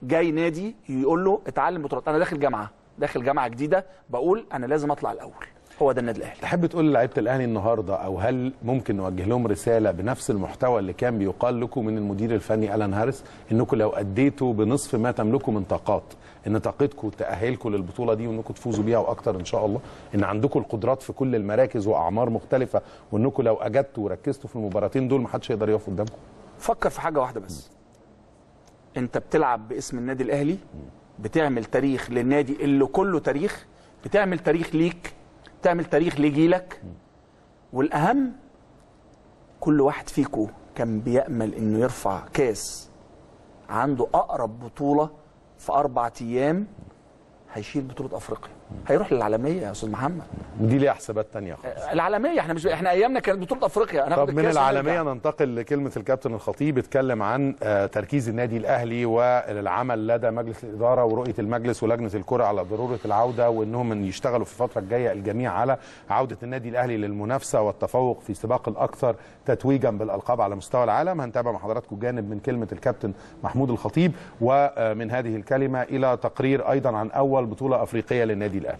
جاي نادي يقول له اتعلم بطولات انا داخل جامعه داخل جامعه جديده بقول انا لازم اطلع الاول هو ده النادي الاهلي تحب تقول لعيبه الاهلي النهارده او هل ممكن نوجه لهم رساله بنفس المحتوى اللي كان بيقال لكم من المدير الفني الان هارس انكم لو اديتوا بنصف ما تملكوا من طاقات ان طاقتكم تاهلكم للبطوله دي وانكم تفوزوا بيها واكتر ان شاء الله ان عندكم القدرات في كل المراكز واعمار مختلفه وانكم لو اجدتوا وركزتوا في المباراتين دول ما حدش يقدر يقف قدامكم فكر في حاجه واحده بس انت بتلعب باسم النادي الاهلي بتعمل تاريخ للنادي اللي كله تاريخ بتعمل تاريخ ليك بتعمل تاريخ لجيلك والاهم كل واحد فيكم كان بيامل انه يرفع كاس عنده اقرب بطوله في اربع ايام هيشيل بطوله افريقيا هيروح للعالميه يا استاذ محمد ودي ليها حسابات تانية خالص العالميه احنا مش احنا ايامنا كانت بطوله افريقيا هناخد طب من الكاس العالميه ونرجع. ننتقل لكلمه الكابتن الخطيب اتكلم عن آه، تركيز النادي الاهلي والعمل لدى مجلس الاداره ورؤيه المجلس ولجنه الكره على ضروره العوده وانهم من يشتغلوا في الفتره الجايه الجميع على عوده النادي الاهلي للمنافسه والتفوق في سباق الاكثر تتويجا بالالقاب على مستوى العالم هنتابع مع حضراتكم جانب من كلمه الكابتن محمود الخطيب ومن هذه الكلمه الى تقرير ايضا عن اول بطوله افريقيه للنادي الاهلي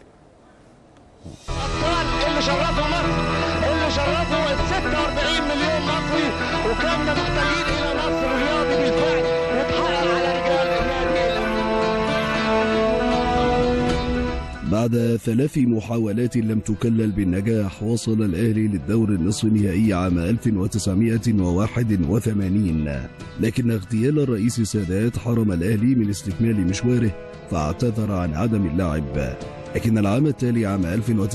اللي شرفوا مصر اللي شرفوا ال 46 مليون مصري وكنا محتاجين الى نصر رياضي بالفعل وتحقق على رجال النادي بعد ثلاث محاولات لم تكلل بالنجاح وصل الأهلي للدور النصف النهائي عام 1981 لكن اغتيال الرئيس السادات حرم الأهلي من استكمال مشواره فاعتذر عن عدم اللعب لكن العام التالي عام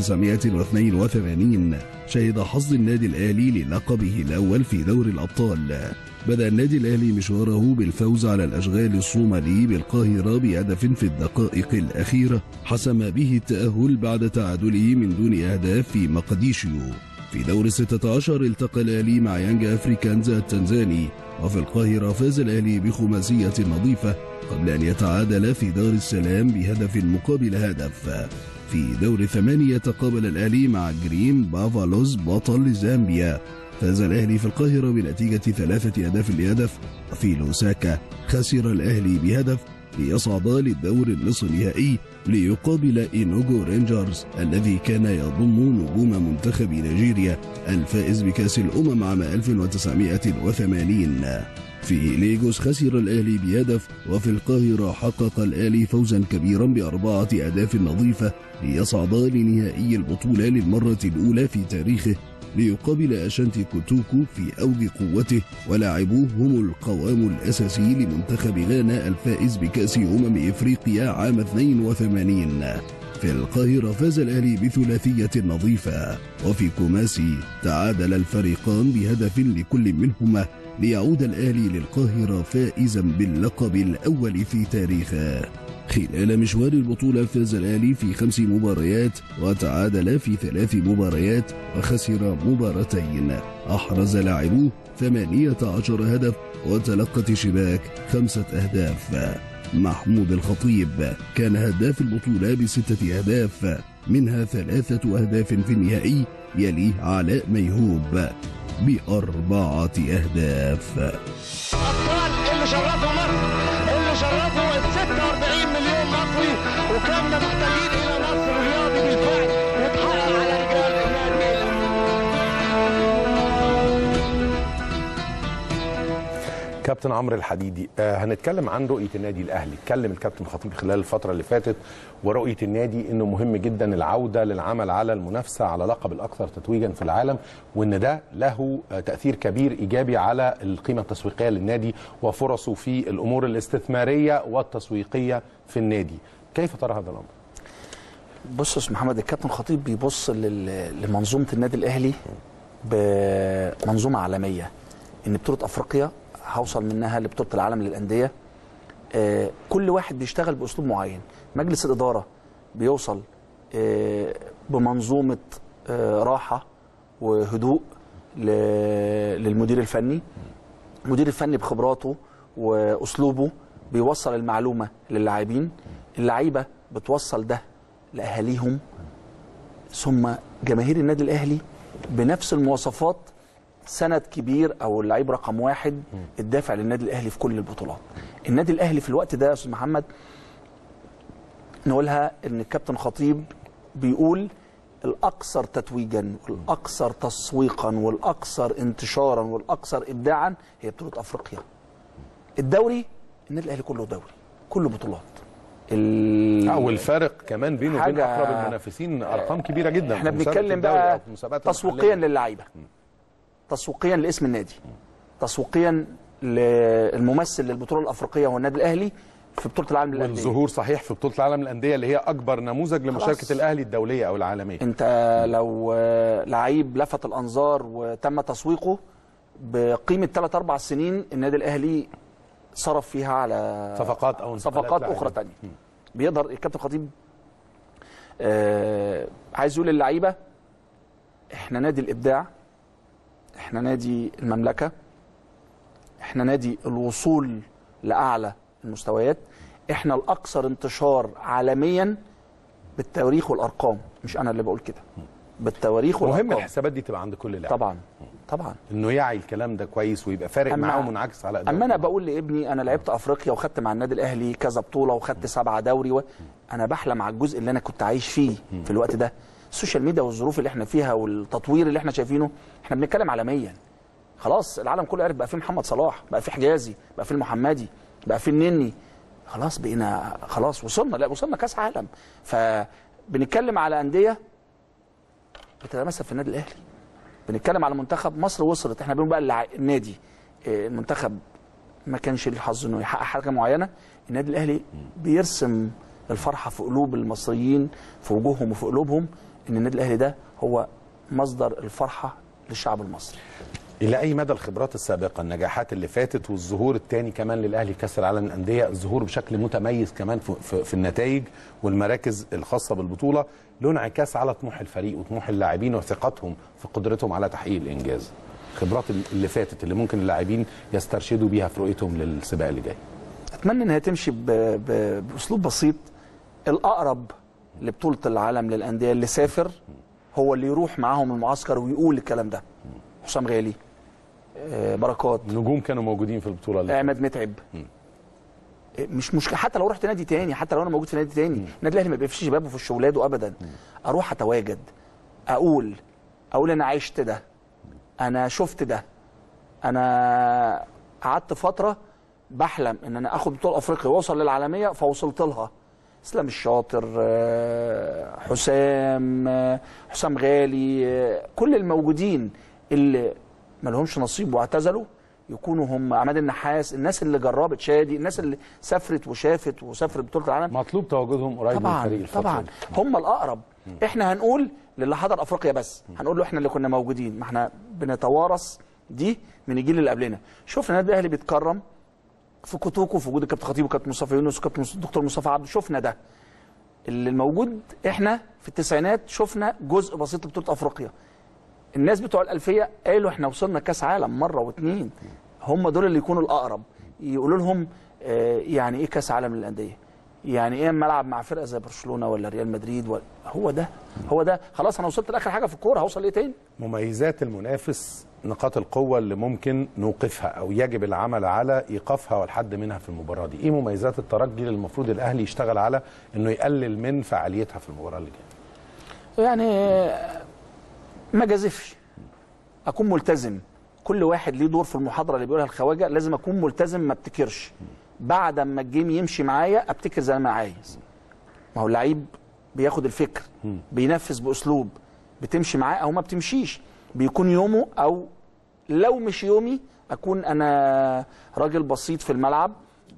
1982 شهد حظ النادي الأهلي للقبه الأول في دور الأبطال بدأ النادي الأهلي مشواره بالفوز على الأشغال الصومالي بالقاهرة بهدف في الدقائق الأخيرة حسم به التأهل بعد تعادله من دون أهداف في مقديشيو في دور الستة عشر التقى الأهلي مع يانج أفريكانز التنزاني وفي القاهرة فاز الأهلي بخماسية نظيفة قبل أن يتعادل في دار السلام بهدف مقابل هدف في دور ثمانية تقابل الأهلي مع جريم بافالوز بطل زامبيا فاز الأهلي في القاهرة بنتيجة ثلاثة أهداف لهدف وفي لوساكا خسر الأهلي بهدف ليصعد للدور النصف النهائي ليقابل إينوغو رينجرز الذي كان يضم نجوم منتخب نيجيريا الفائز بكأس الأمم عام 1980 في ليجوس خسر الأهلي بهدف وفي القاهرة حقق الأهلي فوزا كبيرا بأربعة أهداف نظيفة ليصعد لنهائي البطولة للمرة الأولى في تاريخه ليقابل أشانتي كوتوكو في أوج قوته ولاعبوه هم القوام الأساسي لمنتخب غانا الفائز بكأس أمم إفريقيا عام 82 في القاهرة فاز الأهلي بثلاثية نظيفة وفي كوماسي تعادل الفريقان بهدف لكل منهما ليعود الأهلي للقاهرة فائزا باللقب الأول في تاريخه خلال مشوار البطولة فاز الأهلي في خمس مباريات وتعادل في ثلاث مباريات وخسر مباراتين أحرز لاعبوه 18 هدف وتلقت شباك خمسة أهداف محمود الخطيب كان هداف البطولة بستة أهداف منها ثلاثة أهداف في النهائي يليه علاء ميهوب بأربعة أهداف الابطال اللي شرفوا مصر اللي شرفوا ال 46 مليون مصري وكنا محتاجين الى نصر رياضي بالفعل وتحقق على رجال النادي كابتن عمرو الحديدي آه هنتكلم عن رؤيه النادي الاهلي اتكلم الكابتن خطيب خلال الفتره اللي فاتت ورؤيه النادي انه مهم جدا العوده للعمل على المنافسه على لقب الاكثر تتويجا في العالم وان ده له آه تاثير كبير ايجابي على القيمه التسويقيه للنادي وفرصه في الامور الاستثماريه والتسويقيه في النادي كيف ترى هذا الامر بص يا استاذ محمد الكابتن خطيب بيبص لل- لمنظومه النادي الاهلي بمنظومه عالميه ان بطوله افريقيا هوصل منها لبطوله العالم للانديه آه، كل واحد بيشتغل باسلوب معين مجلس الاداره بيوصل آه، بمنظومه آه، راحه وهدوء ل- للمدير الفني المدير الفني بخبراته واسلوبه بيوصل المعلومه للاعبين اللعيبه بتوصل ده لاهاليهم ثم جماهير النادي الاهلي بنفس المواصفات سند كبير او اللعيب رقم واحد الدافع للنادي الاهلي في كل البطولات النادي الاهلي في الوقت ده يا استاذ محمد نقولها ان الكابتن خطيب بيقول الاكثر تتويجا والاكثر تسويقا والاكثر انتشارا والاكثر ابداعا هي بطوله افريقيا الدوري النادي الاهلي كله دوري كله بطولات ال... اه والفارق كمان بينه وبين حاجة- اقرب المنافسين ارقام كبيره جدا احنا في مسابقة بنتكلم الدوري أو بقى في المسابقات تسويقيا المحلية. للعيبه تسويقيا لاسم النادي تسويقيا للممثل للبطوله الافريقيه هو النادي الاهلي في بطوله العالم للانديه والظهور صحيح في بطوله العالم للانديه اللي هي اكبر نموذج لمشاركه خلاص. الاهلي الدوليه او العالميه انت لو آه، لعيب لفت الانظار وتم تسويقه بقيمه 3 4 سنين النادي الاهلي صرف فيها على صفقات او انتقالات صفقات لاعبين. اخرى تانية بيقدر الكابتن خطيب آه عايز يقول للعيبه احنا نادي الابداع احنا نادي المملكه احنا نادي الوصول لاعلى المستويات احنا الاكثر انتشار عالميا بالتواريخ والارقام مش انا اللي بقول كده بالتواريخ والارقام مهم الحسابات دي تبقى عند كل لاعب طبعا طبعا انه يعي الكلام ده كويس ويبقى فارق أما- معاه ومنعكس على ادائه اما انا بقول لابني انا لعبت افريقيا وخدت مع النادي الاهلي كذا بطوله وخدت سبعه دوري و... انا بحلم على الجزء اللي انا كنت عايش فيه في الوقت ده السوشيال ميديا والظروف اللي احنا فيها والتطوير اللي احنا شايفينه احنا بنتكلم عالميا خلاص العالم كله عرف بقى في محمد صلاح بقى في حجازي بقى في المحمدي بقى في النني خلاص بقينا خلاص وصلنا لا وصلنا كاس عالم فبنتكلم على انديه بتتمثل في النادي الاهلي بنتكلم على منتخب مصر وصلت احنا بنقول بقى اللع- النادي آه، المنتخب ما كانش ليه الحظ انه يحقق حاجه معينه النادي الاهلي بيرسم الفرحه في قلوب المصريين في وجوههم وفي قلوبهم ان النادي الاهلي ده هو مصدر الفرحه للشعب المصري الى اي مدى الخبرات السابقه النجاحات اللي فاتت والظهور الثاني كمان للاهلي في كاس العالم للانديه الظهور بشكل متميز كمان في, في, في النتائج والمراكز الخاصه بالبطوله له انعكاس على طموح الفريق وطموح اللاعبين وثقتهم في قدرتهم على تحقيق الانجاز الخبرات اللي فاتت اللي ممكن اللاعبين يسترشدوا بيها في رؤيتهم للسباق اللي جاي اتمنى انها تمشي ب... ب... باسلوب بسيط الاقرب لبطوله العالم للانديه اللي سافر هو اللي يروح معاهم المعسكر ويقول الكلام ده حسام غالي آه، بركات نجوم كانوا موجودين في البطوله اللي عماد متعب آه، مش مشكله حتى لو رحت نادي تاني حتى لو انا موجود في نادي تاني النادي الاهلي ما بيقفش شبابه في الشولاده ابدا اروح اتواجد اقول اقول انا عشت ده انا شفت ده انا قعدت فتره بحلم ان انا اخد بطوله افريقيا واوصل للعالميه فوصلت لها اسلام الشاطر آه، حسام آه، حسام غالي آه، كل الموجودين اللي ما لهمش نصيب واعتزلوا يكونوا هم عماد النحاس الناس اللي جربت شادي الناس اللي سافرت وشافت وسافرت بطوله العالم مطلوب تواجدهم قريب من طبعا الفريق الفترة طبعا دي. هم الاقرب احنا هنقول للي حضر افريقيا بس هنقول له احنا اللي كنا موجودين ما احنا بنتوارث دي من الجيل اللي قبلنا شفنا النادي الاهلي بيتكرم في كوتوكو في وجود الكابتن خطيب وكابتن مصطفى يونس وكابتن مص- الدكتور مصطفى عبده شفنا ده اللي الموجود احنا في التسعينات شفنا جزء بسيط لبطوله افريقيا الناس بتوع الالفيه قالوا احنا وصلنا كاس عالم مره واثنين هم دول اللي يكونوا الاقرب يقولوا لهم آه، يعني ايه كاس عالم للانديه يعني ايه اما العب مع فرقه زي برشلونه ولا ريال مدريد ولا هو ده هو ده خلاص انا وصلت لاخر حاجه في الكوره هوصل ايه تاني مميزات المنافس نقاط القوة اللي ممكن نوقفها أو يجب العمل على إيقافها والحد منها في المباراة دي إيه مميزات الترجي اللي المفروض الأهلي يشتغل على أنه يقلل من فعاليتها في المباراة اللي جاية يعني آه، ما جازفش اكون ملتزم كل واحد ليه دور في المحاضره اللي بيقولها الخواجه لازم اكون ملتزم ما ابتكرش بعد ما الجيم يمشي معايا ابتكر زي ما انا عايز ما هو اللعيب بياخد الفكر بينفذ باسلوب بتمشي معاه او ما بتمشيش بيكون يومه او لو مش يومي اكون انا راجل بسيط في الملعب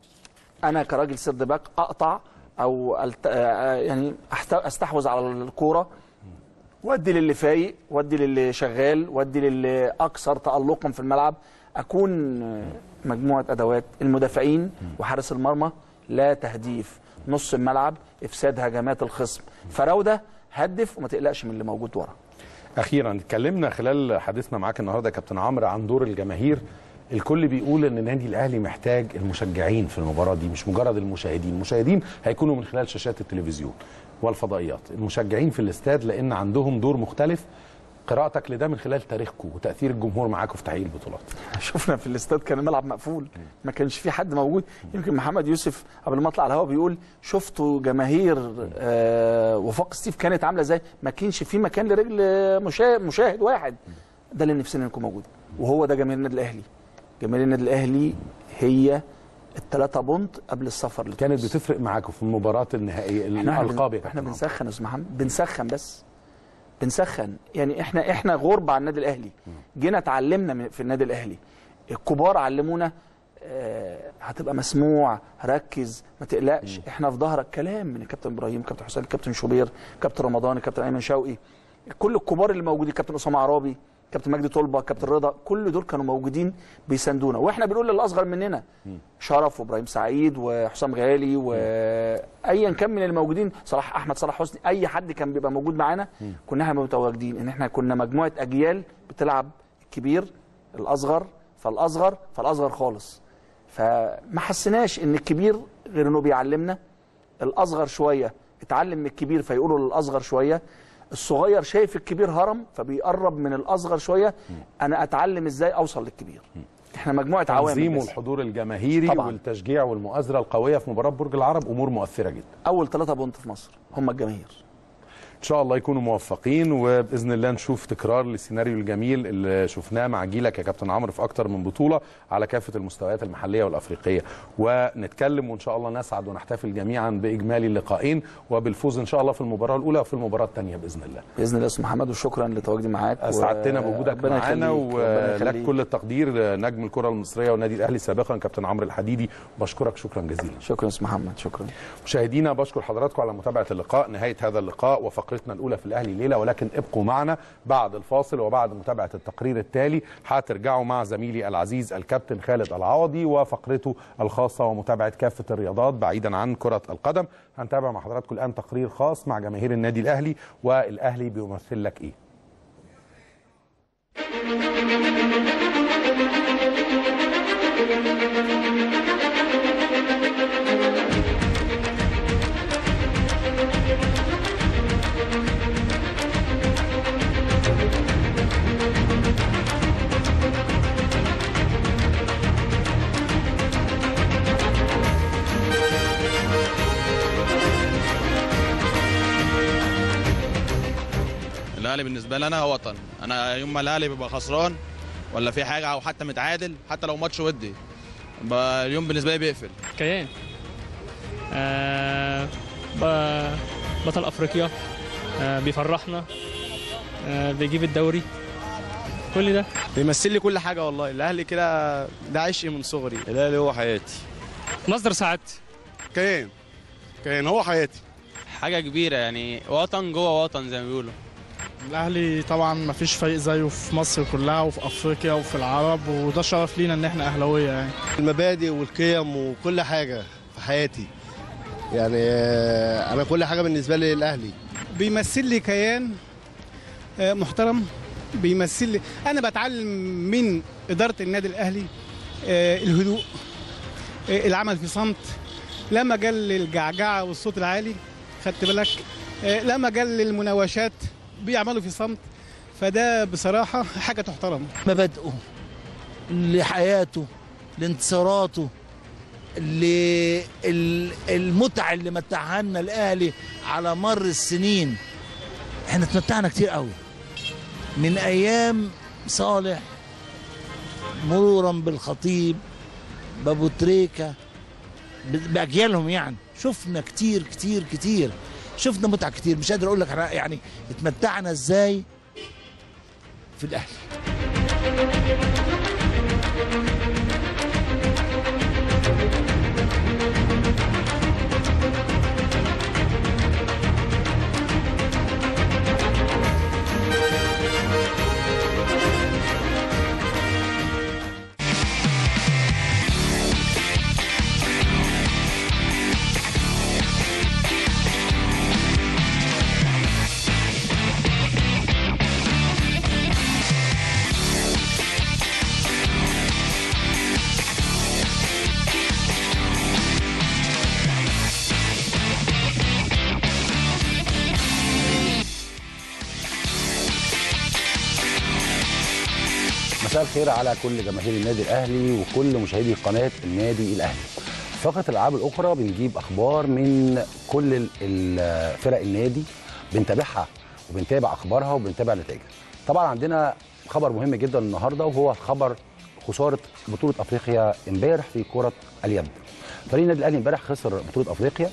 انا كراجل سيرد باك اقطع او ألت... آه، يعني أحت- استحوذ على الكوره وادي للي فايق وادي للي شغال وادي للي اكثر تالقا في الملعب اكون آه، مجموعه ادوات المدافعين وحارس المرمى لا تهديف نص الملعب افساد هجمات الخصم فراوده هدف وما تقلقش من اللي موجود ورا أخيرا اتكلمنا خلال حديثنا معاك النهاردة يا كابتن عمرو عن دور الجماهير الكل بيقول ان النادي الاهلي محتاج المشجعين في المباراه دي مش مجرد المشاهدين المشاهدين هيكونوا من خلال شاشات التلفزيون والفضائيات المشجعين في الاستاد لان عندهم دور مختلف قراءتك لده من خلال تاريخكم وتاثير الجمهور معاكم في تحقيق البطولات شفنا في الاستاد كان الملعب مقفول ما كانش في حد موجود يمكن محمد يوسف قبل ما اطلع على الهواء بيقول شفتوا جماهير آه وفاق ستيف كانت عامله ازاي ما كانش في مكان لرجل مشاهد, مشاهد واحد ده اللي نفسنا نكون موجود وهو ده جماهير النادي الاهلي جماهير النادي الاهلي هي الثلاثة بونت قبل السفر لتونس. كانت بتفرق معاكم في المباراه النهائيه احنا الالقاب يا احنا كابتن بنسخن يا استاذ محمد بنسخن بس بنسخن يعني احنا احنا غربة على النادي الاهلي جينا اتعلمنا من- في النادي الاهلي الكبار علمونا آه، هتبقى مسموع ركز ما تقلقش احنا في ظهرك كلام من الكابتن ابراهيم كابتن حسام كابتن شوبير كابتن رمضان كابتن ايمن شوقي كل الكبار اللي موجودين كابتن اسامه عرابي كابتن مجدي طلبه كابتن رضا كل دول كانوا موجودين بيساندونا واحنا بنقول للاصغر مننا شرف وابراهيم سعيد وحسام غالي وايا كان من الموجودين صلاح احمد صلاح حسني اي حد كان بيبقى موجود معانا كنا احنا متواجدين ان احنا كنا مجموعه اجيال بتلعب الكبير الاصغر فالاصغر فالاصغر خالص فما حسيناش ان الكبير غير انه بيعلمنا الاصغر شويه اتعلم من الكبير فيقولوا للاصغر شويه الصغير شايف الكبير هرم فبيقرب من الاصغر شويه انا اتعلم ازاي اوصل للكبير احنا مجموعه عوامل التنظيم بس. والحضور الجماهيري طبعاً. والتشجيع والمؤازره القويه في مباراه برج العرب امور مؤثره جدا اول ثلاثة بونت في مصر هم الجماهير ان شاء الله يكونوا موفقين وباذن الله نشوف تكرار للسيناريو الجميل اللي شفناه مع جيلك يا كابتن عمرو في اكتر من بطوله على كافه المستويات المحليه والافريقيه ونتكلم وان شاء الله نسعد ونحتفل جميعا باجمالي اللقاءين وبالفوز ان شاء الله في المباراه الاولى وفي المباراه الثانيه باذن الله باذن الله يا استاذ محمد وشكرا لتواجدي معاك اسعدتنا بوجودك ربنا معانا يخليك، ربنا ولك يخليك. كل التقدير نجم الكره المصريه والنادي الاهلي سابقا كابتن عمرو الحديدي بشكرك شكرا جزيلا شكرا يا استاذ محمد شكرا مشاهدينا بشكر حضراتكم على متابعه اللقاء نهايه هذا اللقاء وفقرتنا الاولى في الاهلي ليله ولكن ابقوا معنا بعد الفاصل وبعد متابعه التقرير التالي هترجعوا مع زميلي العزيز الكابتن خالد العوضي وفقرته الخاصه ومتابعه كافه الرياضات بعيدا عن كره القدم هنتابع مع حضراتكم الان تقرير خاص مع جماهير النادي الاهلي والاهلي بيمثل لك ايه الاهلي بالنسبه لي انا هو وطن انا يوم ما الاهلي بيبقى خسران ولا في حاجه او حتى متعادل حتى لو ماتش ودي بقى اليوم بالنسبه لي بيقفل كيان آه ب- بطل افريقيا آه بيفرحنا آه بيجيب الدوري كل ده بيمثل لي كل حاجه والله الاهلي كده ده عشقي من صغري الاهلي هو حياتي مصدر سعادتي كيان كيان هو حياتي حاجه كبيره يعني وطن جوه وطن زي ما بيقولوا الاهلي طبعا ما فيش فريق زيه في مصر كلها وفي افريقيا وفي العرب وده شرف لينا ان احنا اهلاويه يعني المبادئ والقيم وكل حاجه في حياتي يعني آه، انا كل حاجه بالنسبه لي الاهلي بيمثل لي كيان آه، محترم بيمثل لي انا بتعلم من اداره النادي الاهلي آه، الهدوء آه، العمل في صمت لا مجال للجعجعه والصوت العالي خدت بالك آه، لا مجال للمناوشات بيعملوا في صمت فده بصراحه حاجه تحترم مبادئه لحياته لانتصاراته للمتعة اللي متعها لنا الاهلي على مر السنين احنا اتمتعنا كتير قوي من ايام صالح مرورا بالخطيب بابو تريكه ب- باجيالهم يعني شفنا كتير كتير كتير شفنا متعه كتير مش قادر اقول لك إحنا يعني اتمتعنا ازاي في الاهلي مساء الخير على كل جماهير النادي الاهلي وكل مشاهدي قناه النادي الاهلي. فقره الالعاب الاخرى بنجيب اخبار من كل ال- ال- فرق النادي بنتابعها وبنتابع اخبارها وبنتابع نتائجها. طبعا عندنا خبر مهم جدا النهارده وهو خبر خساره بطوله افريقيا امبارح في كره اليد. فريق النادي الاهلي امبارح خسر بطوله افريقيا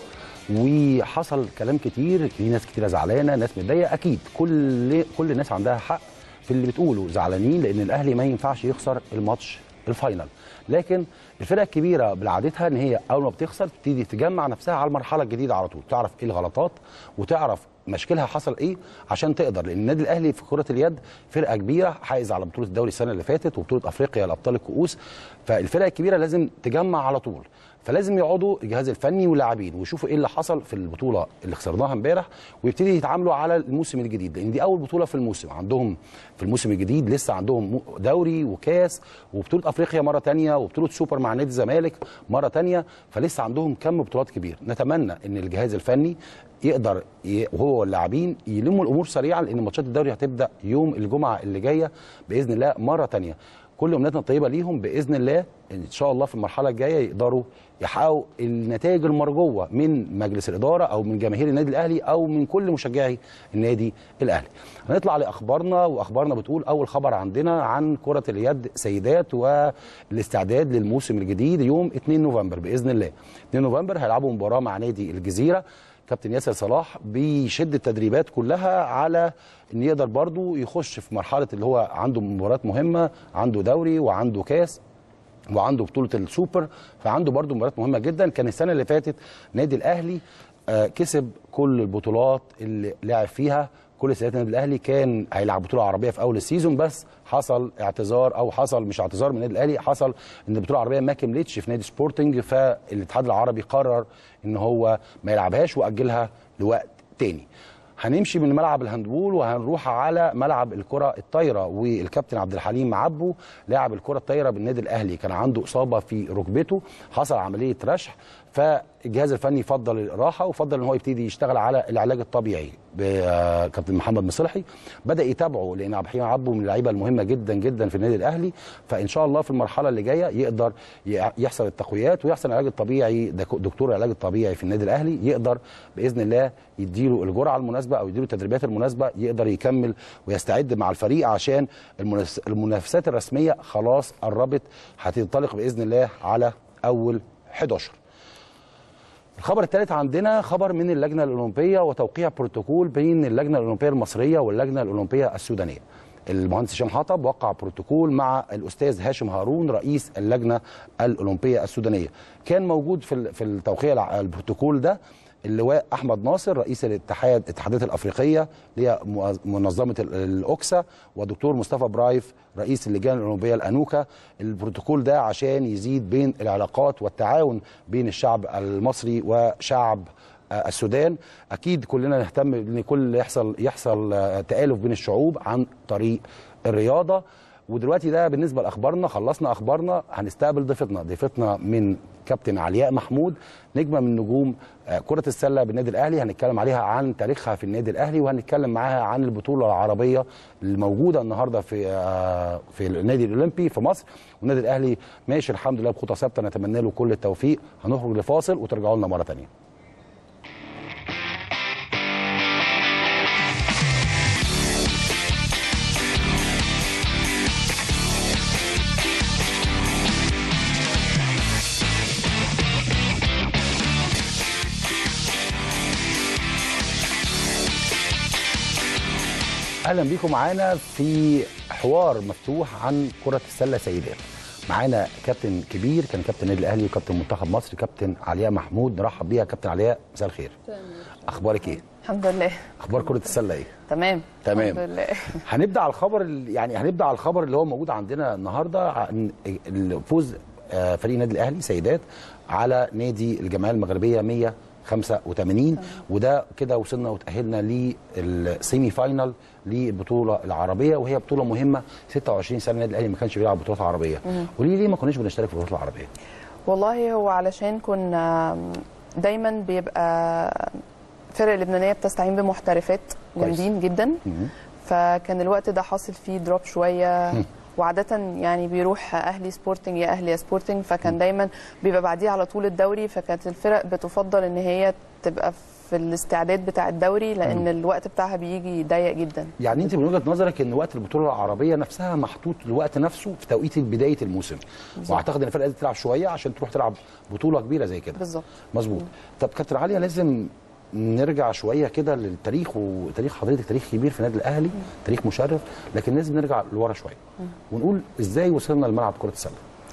وحصل كلام كتير في ناس كتيره زعلانه ناس متضايقه اكيد كل كل الناس عندها حق في اللي بتقوله زعلانين لان الاهلي ما ينفعش يخسر الماتش الفاينل لكن الفرق الكبيره بالعادتها ان هي اول ما بتخسر تبتدي تجمع نفسها على المرحله الجديده على طول تعرف ايه الغلطات وتعرف مشكلها حصل ايه عشان تقدر لان النادي الاهلي في كره اليد فرقه كبيره حائز على بطوله الدوري السنه اللي فاتت وبطوله افريقيا لابطال الكؤوس فالفرق الكبيره لازم تجمع على طول فلازم يقعدوا الجهاز الفني واللاعبين ويشوفوا ايه اللي حصل في البطوله اللي خسرناها امبارح ويبتدي يتعاملوا على الموسم الجديد لان دي اول بطوله في الموسم عندهم في الموسم الجديد لسه عندهم مو- دوري وكاس وبطوله افريقيا مره تانية وبطوله سوبر مع نادي الزمالك مره تانية فلسه عندهم كم بطولات كبير نتمنى ان الجهاز الفني يقدر ي- وهو واللاعبين يلموا الامور سريعا لان ماتشات الدوري هتبدا يوم الجمعه اللي جايه باذن الله مره تانية كل امنياتنا الطيبه ليهم باذن الله ان شاء الله في المرحله الجايه يقدروا يحققوا النتائج المرجوه من مجلس الاداره او من جماهير النادي الاهلي او من كل مشجعي النادي الاهلي. هنطلع لاخبارنا واخبارنا بتقول اول خبر عندنا عن كره اليد سيدات والاستعداد للموسم الجديد يوم 2 نوفمبر باذن الله. 2 نوفمبر هيلعبوا مباراه مع نادي الجزيره كابتن ياسر صلاح بيشد التدريبات كلها على ان يقدر برضو يخش في مرحله اللي هو عنده مباريات مهمه عنده دوري وعنده كاس وعنده بطوله السوبر فعنده برضو مباريات مهمه جدا كان السنه اللي فاتت نادي الاهلي آه، كسب كل البطولات اللي لعب فيها كل سنوات النادي الاهلي كان هيلعب بطوله عربيه في اول السيزون بس حصل اعتذار او حصل مش اعتذار من النادي الاهلي حصل ان البطوله العربيه ما كملتش في نادي سبورتنج فالاتحاد العربي قرر ان هو ما يلعبهاش واجلها لوقت تاني هنمشي من ملعب الهاندبول وهنروح على ملعب الكره الطايره والكابتن عبد الحليم عبو لاعب الكره الطايره بالنادي الاهلي كان عنده اصابه في ركبته حصل عمليه رشح فالجهاز الفني فضل الراحه وفضل ان هو يبتدي يشتغل على العلاج الطبيعي بكابتن محمد مصلحي بدا يتابعه لان عبد الحليم عبو من اللعيبه المهمه جدا جدا في النادي الاهلي فان شاء الله في المرحله اللي جايه يقدر ي- يحصل التقويات ويحصل العلاج الطبيعي دك- دكتور العلاج الطبيعي في النادي الاهلي يقدر باذن الله يديله الجرعه المناسبه او يديله التدريبات المناسبه يقدر يكمل ويستعد مع الفريق عشان المنافس- المنافسات الرسميه خلاص قربت هتنطلق باذن الله على اول 11 الخبر الثالث عندنا خبر من اللجنه الاولمبيه وتوقيع بروتوكول بين اللجنه الاولمبيه المصريه واللجنه الاولمبيه السودانيه. المهندس هشام حطب وقع بروتوكول مع الاستاذ هاشم هارون رئيس اللجنه الاولمبيه السودانيه. كان موجود في ال- في التوقيع الع- البروتوكول ده اللواء احمد ناصر رئيس الاتحاد الاتحادات الافريقيه اللي هي مؤ- منظمه ال- الاوكسا ودكتور مصطفى برايف رئيس اللجان الاولمبيه الانوكا البروتوكول ده عشان يزيد بين العلاقات والتعاون بين الشعب المصري وشعب آه، السودان اكيد كلنا نهتم ان كل يحصل يحصل آه، تالف بين الشعوب عن طريق الرياضه ودلوقتي ده بالنسبه لاخبارنا خلصنا اخبارنا هنستقبل ضيفتنا ضيفتنا من كابتن علياء محمود نجمه من نجوم آه، كره السله بالنادي الاهلي هنتكلم عليها عن تاريخها في النادي الاهلي وهنتكلم معاها عن البطوله العربيه الموجوده النهارده في آه، في النادي الاولمبي في مصر والنادي الاهلي ماشي الحمد لله بخطى ثابته نتمنى له كل التوفيق هنخرج لفاصل وترجعوا لنا مره ثانيه اهلا بيكم معانا في حوار مفتوح عن كره السله سيدات معانا كابتن كبير كان كابتن النادي الاهلي وكابتن منتخب مصر كابتن علياء محمود نرحب بيها كابتن علياء مساء الخير اخبارك ايه الحمد لله اخبار كره السله ايه تمام تمام. الحمد لله هنبدا على الخبر ال- يعني هنبدا على الخبر اللي هو موجود عندنا النهارده عن الفوز آه، فريق النادي الاهلي سيدات على نادي الجمعيه المغربيه 185 وده كده وصلنا وتاهلنا للسيمي فاينال للبطوله العربيه وهي بطوله مهمه 26 سنه النادي الاهلي ما كانش بيلعب بطولات عربيه مم. وليه ليه ما كناش بنشترك في البطولات العربيه والله هو علشان كنا دايما بيبقى فرق اللبنانيه بتستعين بمحترفات كويس. جامدين جدا مم. فكان الوقت ده حاصل فيه دروب شويه وعاده يعني بيروح اهلي سبورتنج يا اهلي يا سبورتنج فكان دايما بيبقى بعديه على طول الدوري فكانت الفرق بتفضل ان هي تبقى في الاستعداد بتاع الدوري لان الوقت بتاعها بيجي ضيق جدا يعني انت من وجهه نظرك ان وقت البطوله العربيه نفسها محطوط الوقت نفسه في توقيت بدايه الموسم بالظبط. واعتقد ان الفرقه دي تلعب شويه عشان تروح تلعب بطوله كبيره زي كده بالظبط مظبوط طب كابتن عليا لازم نرجع شويه كده للتاريخ وتاريخ حضرتك تاريخ كبير في النادي الاهلي تاريخ مشرف لكن لازم نرجع لورا شويه ونقول ازاي وصلنا لملعب كره السله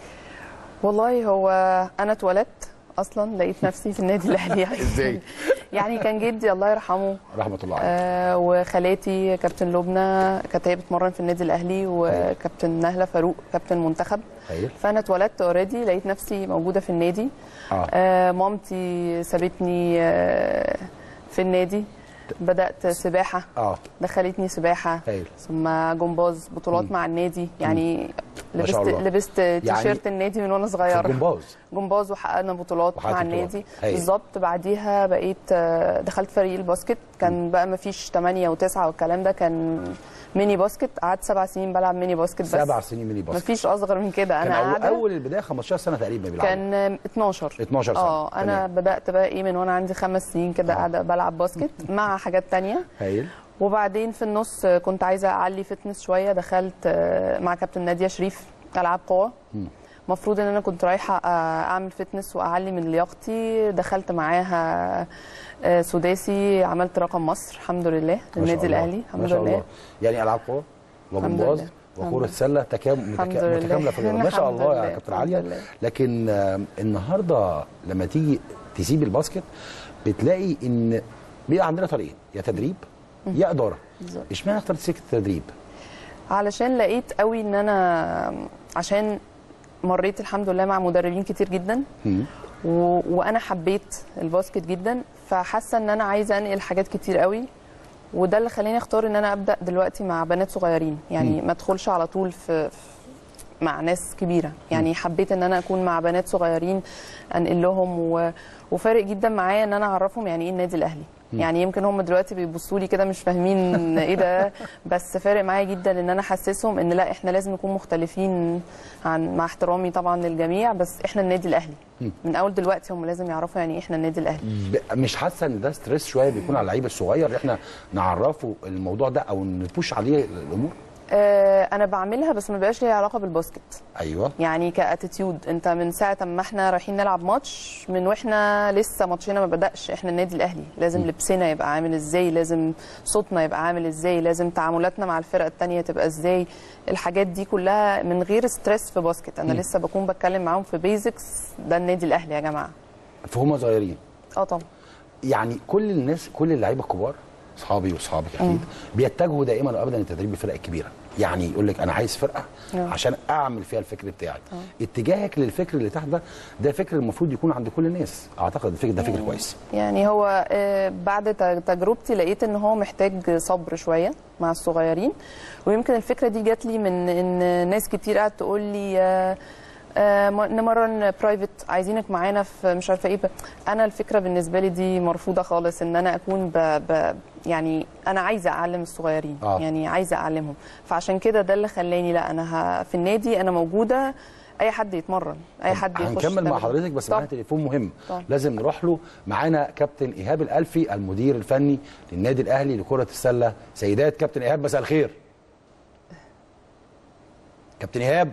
والله هو انا اتولدت اصلا لقيت نفسي في النادي الاهلي يعني ازاي يعني كان جدي الله يرحمه رحمه الله عليه آه وخالاتي كابتن لبنى كانت هي بتمرن في النادي الاهلي وكابتن نهله فاروق كابتن منتخب هايل فانا اتولدت اوريدي لقيت نفسي موجوده في النادي اه آه مامتي سابتني آه في النادي بدات سباحه اه دخلتني سباحه هايل ثم جمباز بطولات مم. مع النادي يعني ما لبست شاء الله. لبست يعني تيشيرت النادي من وانا في صغيره الجمباز جمباز وحققنا بطولات وحققت مع بطولات. النادي هايل. بالظبط بعديها بقيت آه، دخلت فريق الباسكت كان بقى ما فيش 8 و9 والكلام ده كان ميني باسكت قعدت سبع سنين بلعب ميني باسكت بس سبع سنين ميني ما باسكت فيش اصغر من كده كان انا أول, قاعده اول البدايه 15 سنه تقريبا بيلعبوا كان آه، 12 12 سنه اه انا بدات بقى ايه من وانا عندي خمس سنين كده قاعده بلعب باسكت مع حاجات تانية هايل وبعدين في النص آه، كنت عايزه اعلي فتنس شويه دخلت آه، مع كابتن ناديه شريف العاب قوه مم. المفروض ان انا كنت رايحه آه، اعمل فتنس واعلي من لياقتي دخلت معاها آه، سداسي عملت رقم مصر الحمد لله ما شاء للنادي الله. الاهلي ما الحمد شاء لله الله يعني العاب قوه الحمد وجمباز لله. وكره السله تكام الحمد متكا- لله. متكامله في الرياضة. ما شاء الحمد الله يا لله. كابتن الحمد عليا لله. لكن آه، النهارده لما تيجي تسيب الباسكت بتلاقي ان بيبقى عندنا طريقين يا تدريب يا اداره بالظبط. اشمعنى اخترت سكه التدريب؟ علشان لقيت قوي ان انا عشان مريت الحمد لله مع مدربين كتير جدا مم. و... وانا حبيت الباسكت جدا فحاسه ان انا عايزه انقل حاجات كتير قوي وده اللي خلاني اختار ان انا ابدا دلوقتي مع بنات صغيرين يعني مم. ما ادخلش على طول في في- مع ناس كبيره يعني حبيت ان انا اكون مع بنات صغيرين انقل لهم و... وفارق جدا معايا ان انا اعرفهم يعني ايه النادي الاهلي مم. يعني يمكن هم دلوقتي بيبصوا لي كده مش فاهمين ايه ده بس فارق معايا جدا ان انا احسسهم ان لا احنا لازم نكون مختلفين عن مع احترامي طبعا للجميع بس احنا النادي الاهلي مم. من اول دلوقتي هم لازم يعرفوا يعني إيه احنا النادي الاهلي ب- مش حاسه ان ده ستريس شويه بيكون على اللعيب الصغير ان احنا نعرفه الموضوع ده او نبوش عليه الامور؟ آه انا بعملها بس ما بقاش ليها علاقه بالباسكت ايوه يعني كاتيتيود انت من ساعه ما احنا رايحين نلعب ماتش من واحنا لسه ماتشنا ما بداش احنا النادي الاهلي لازم م. لبسنا يبقى عامل ازاي لازم صوتنا يبقى عامل ازاي لازم تعاملاتنا مع الفرقه التانية تبقى ازاي الحاجات دي كلها من غير ستريس في باسكت انا م. لسه بكون بتكلم معاهم في بيزكس ده النادي الاهلي يا جماعه فهم صغيرين اه طبعا يعني كل الناس كل اللعيبه الكبار اصحابي واصحابك اكيد بيتجهوا دائما وابدا لتدريب الفرق الكبيره يعني يقول لك انا عايز فرقه آه. عشان اعمل فيها الفكر بتاعي آه. اتجاهك للفكر اللي تحت ده ده فكر المفروض يكون عند كل الناس اعتقد الفكر ده فكر كويس يعني هو آه، بعد ت- تجربتي لقيت ان هو محتاج صبر شويه مع الصغيرين ويمكن الفكره دي جات لي من ان ناس كتير قاعده تقول لي آه، آه، م- نمرن برايفت عايزينك معانا في مش عارفه ايه ب- انا الفكره بالنسبه لي دي مرفوضه خالص ان انا اكون ب... ب... يعني انا عايزه اعلم الصغيرين آه. يعني عايزه اعلمهم فعشان كده ده اللي خلاني لا انا ه... في النادي انا موجوده اي حد يتمرن اي حد يخش هنكمل مع تمرين. حضرتك بس طبعاً. معانا تليفون مهم طبعاً. لازم نروح له معانا كابتن ايهاب الالفي المدير الفني للنادي الاهلي لكره السله سيدات كابتن ايهاب مساء الخير كابتن ايهاب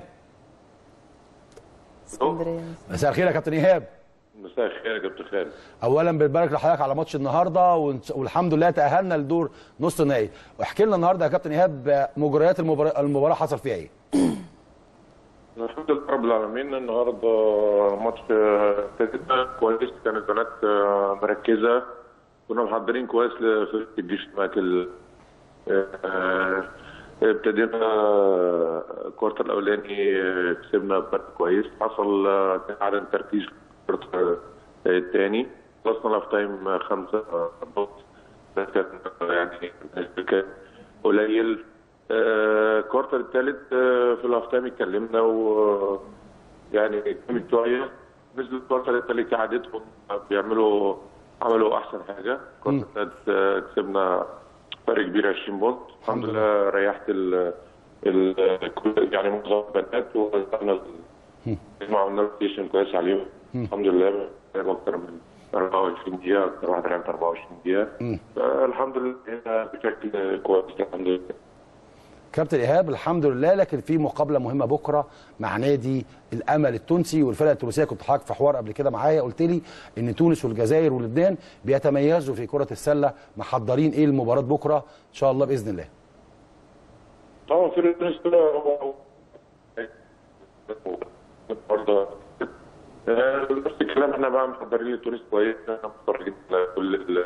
اسكندريه مساء الخير يا كابتن ايهاب مساء الخير يا كابتن خالد اولا بنبارك لحضرتك على ماتش النهارده ونس- والحمد لله تاهلنا لدور نص النهائي واحكي لنا النهارده يا كابتن ايهاب مجريات المباراه المباراه حصل فيها ايه الحمد لله رب العالمين النهارده ماتش آه، ابتدينا كويس كانت البنات آه، مركزه كنا محضرين كويس لفرقه الجيش الماكل آه، ابتدينا آه، الكوارتر الاولاني آه، كسبنا بفرق كويس حصل آه، عدم تركيز في الكوارتر الثاني خلصنا الاف تايم آه، خمسه نقط ده كان آه، يعني كان قليل آه، الكوارتر الثالث آه، في الاف تايم اتكلمنا و يعني كلمت شويه نزلوا الكوارتر الثالث كعادتهم بيعملوا عملوا احسن حاجه الكوارتر الثالث آه، كسبنا فرق كبير 20 بونت الحمد لله ريحت ال- ال- كل- يعني معظم البنات ووزعنا ال- عملنا روتيشن كويس عليهم الحمد لله لعب اكتر من 24 دقيقه اكتر واحد لعب 24 دقيقه فالحمد لله هنا بشكل كويس الحمد لله كابتن ايهاب الحمد لله لكن في مقابله مهمه بكره مع نادي الامل التونسي والفرقه التونسيه كنت حضرتك في حوار قبل كده معايا قلت لي ان تونس والجزائر ولبنان بيتميزوا في كره السله محضرين ايه المباراه بكره ان شاء الله باذن الله طبعا في تونس كده برضه آه، نفس الكلام احنا بقى محضرين لتونس كويس احنا متفرجين على كل ال